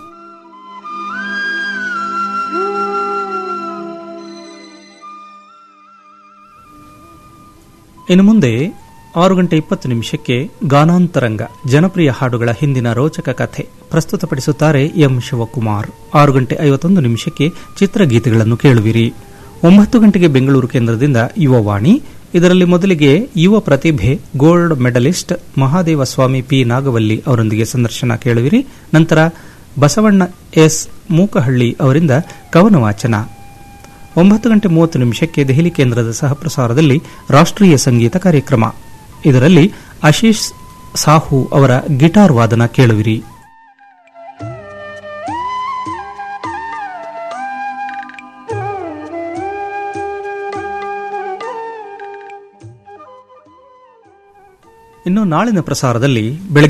ಇನ್ನು ಮುಂದೆ ಆರು ಗಂಟೆ ಇಪ್ಪತ್ತು ನಿಮಿಷಕ್ಕೆ ಗಾನಾಂತರಂಗ ಜನಪ್ರಿಯ ಹಾಡುಗಳ ಹಿಂದಿನ ರೋಚಕ ಕಥೆ ಪ್ರಸ್ತುತಪಡಿಸುತ್ತಾರೆ ಎಂ ಶಿವಕುಮಾರ್ ಆರು ಗಂಟೆ ಐವತ್ತೊಂದು ನಿಮಿಷಕ್ಕೆ ಚಿತ್ರಗೀತೆಗಳನ್ನು ಕೇಳುವಿರಿ ಒಂಬತ್ತು ಗಂಟೆಗೆ ಬೆಂಗಳೂರು ಕೇಂದ್ರದಿಂದ ಯುವವಾಣಿ ಇದರಲ್ಲಿ ಮೊದಲಿಗೆ ಯುವ ಪ್ರತಿಭೆ gold medalist Mahadeva Swamy P Nagavalli ಅವರೊಂದಿಗೆ ಸಂದರ್ಶನ ಕೇಳುವಿರಿ ನಂತರ ಬಸವಣ್ಣ ಎಸ್ ಮೂಕಹಳ್ಳಿ ಅವರಿಂದ ಕವನ ವಾಚನ ಒಂಬತ್ತು ಗಂಟೆ ಮೂವತ್ತು ನಿಮಿಷಕ್ಕೆ ದೆಹಲಿ ಕೇಂದ್ರದ ಸಹಪ್ರಸಾರದಲ್ಲಿ ರಾಷ್ಟ್ರೀಯ ಸಂಗೀತ ಕಾರ್ಯಕ್ರಮ ಇದರಲ್ಲಿ ಆಶೀಶ್ ಸಾಹು ಅವರ ಗಿಟಾರ್ ವಾದನ ಕೇಳುವಿರಿ ಇನ್ನು ನಾಳಿನ ಪ್ರಸಾರದಲ್ಲಿ ಬೆಳಗ್ಗೆ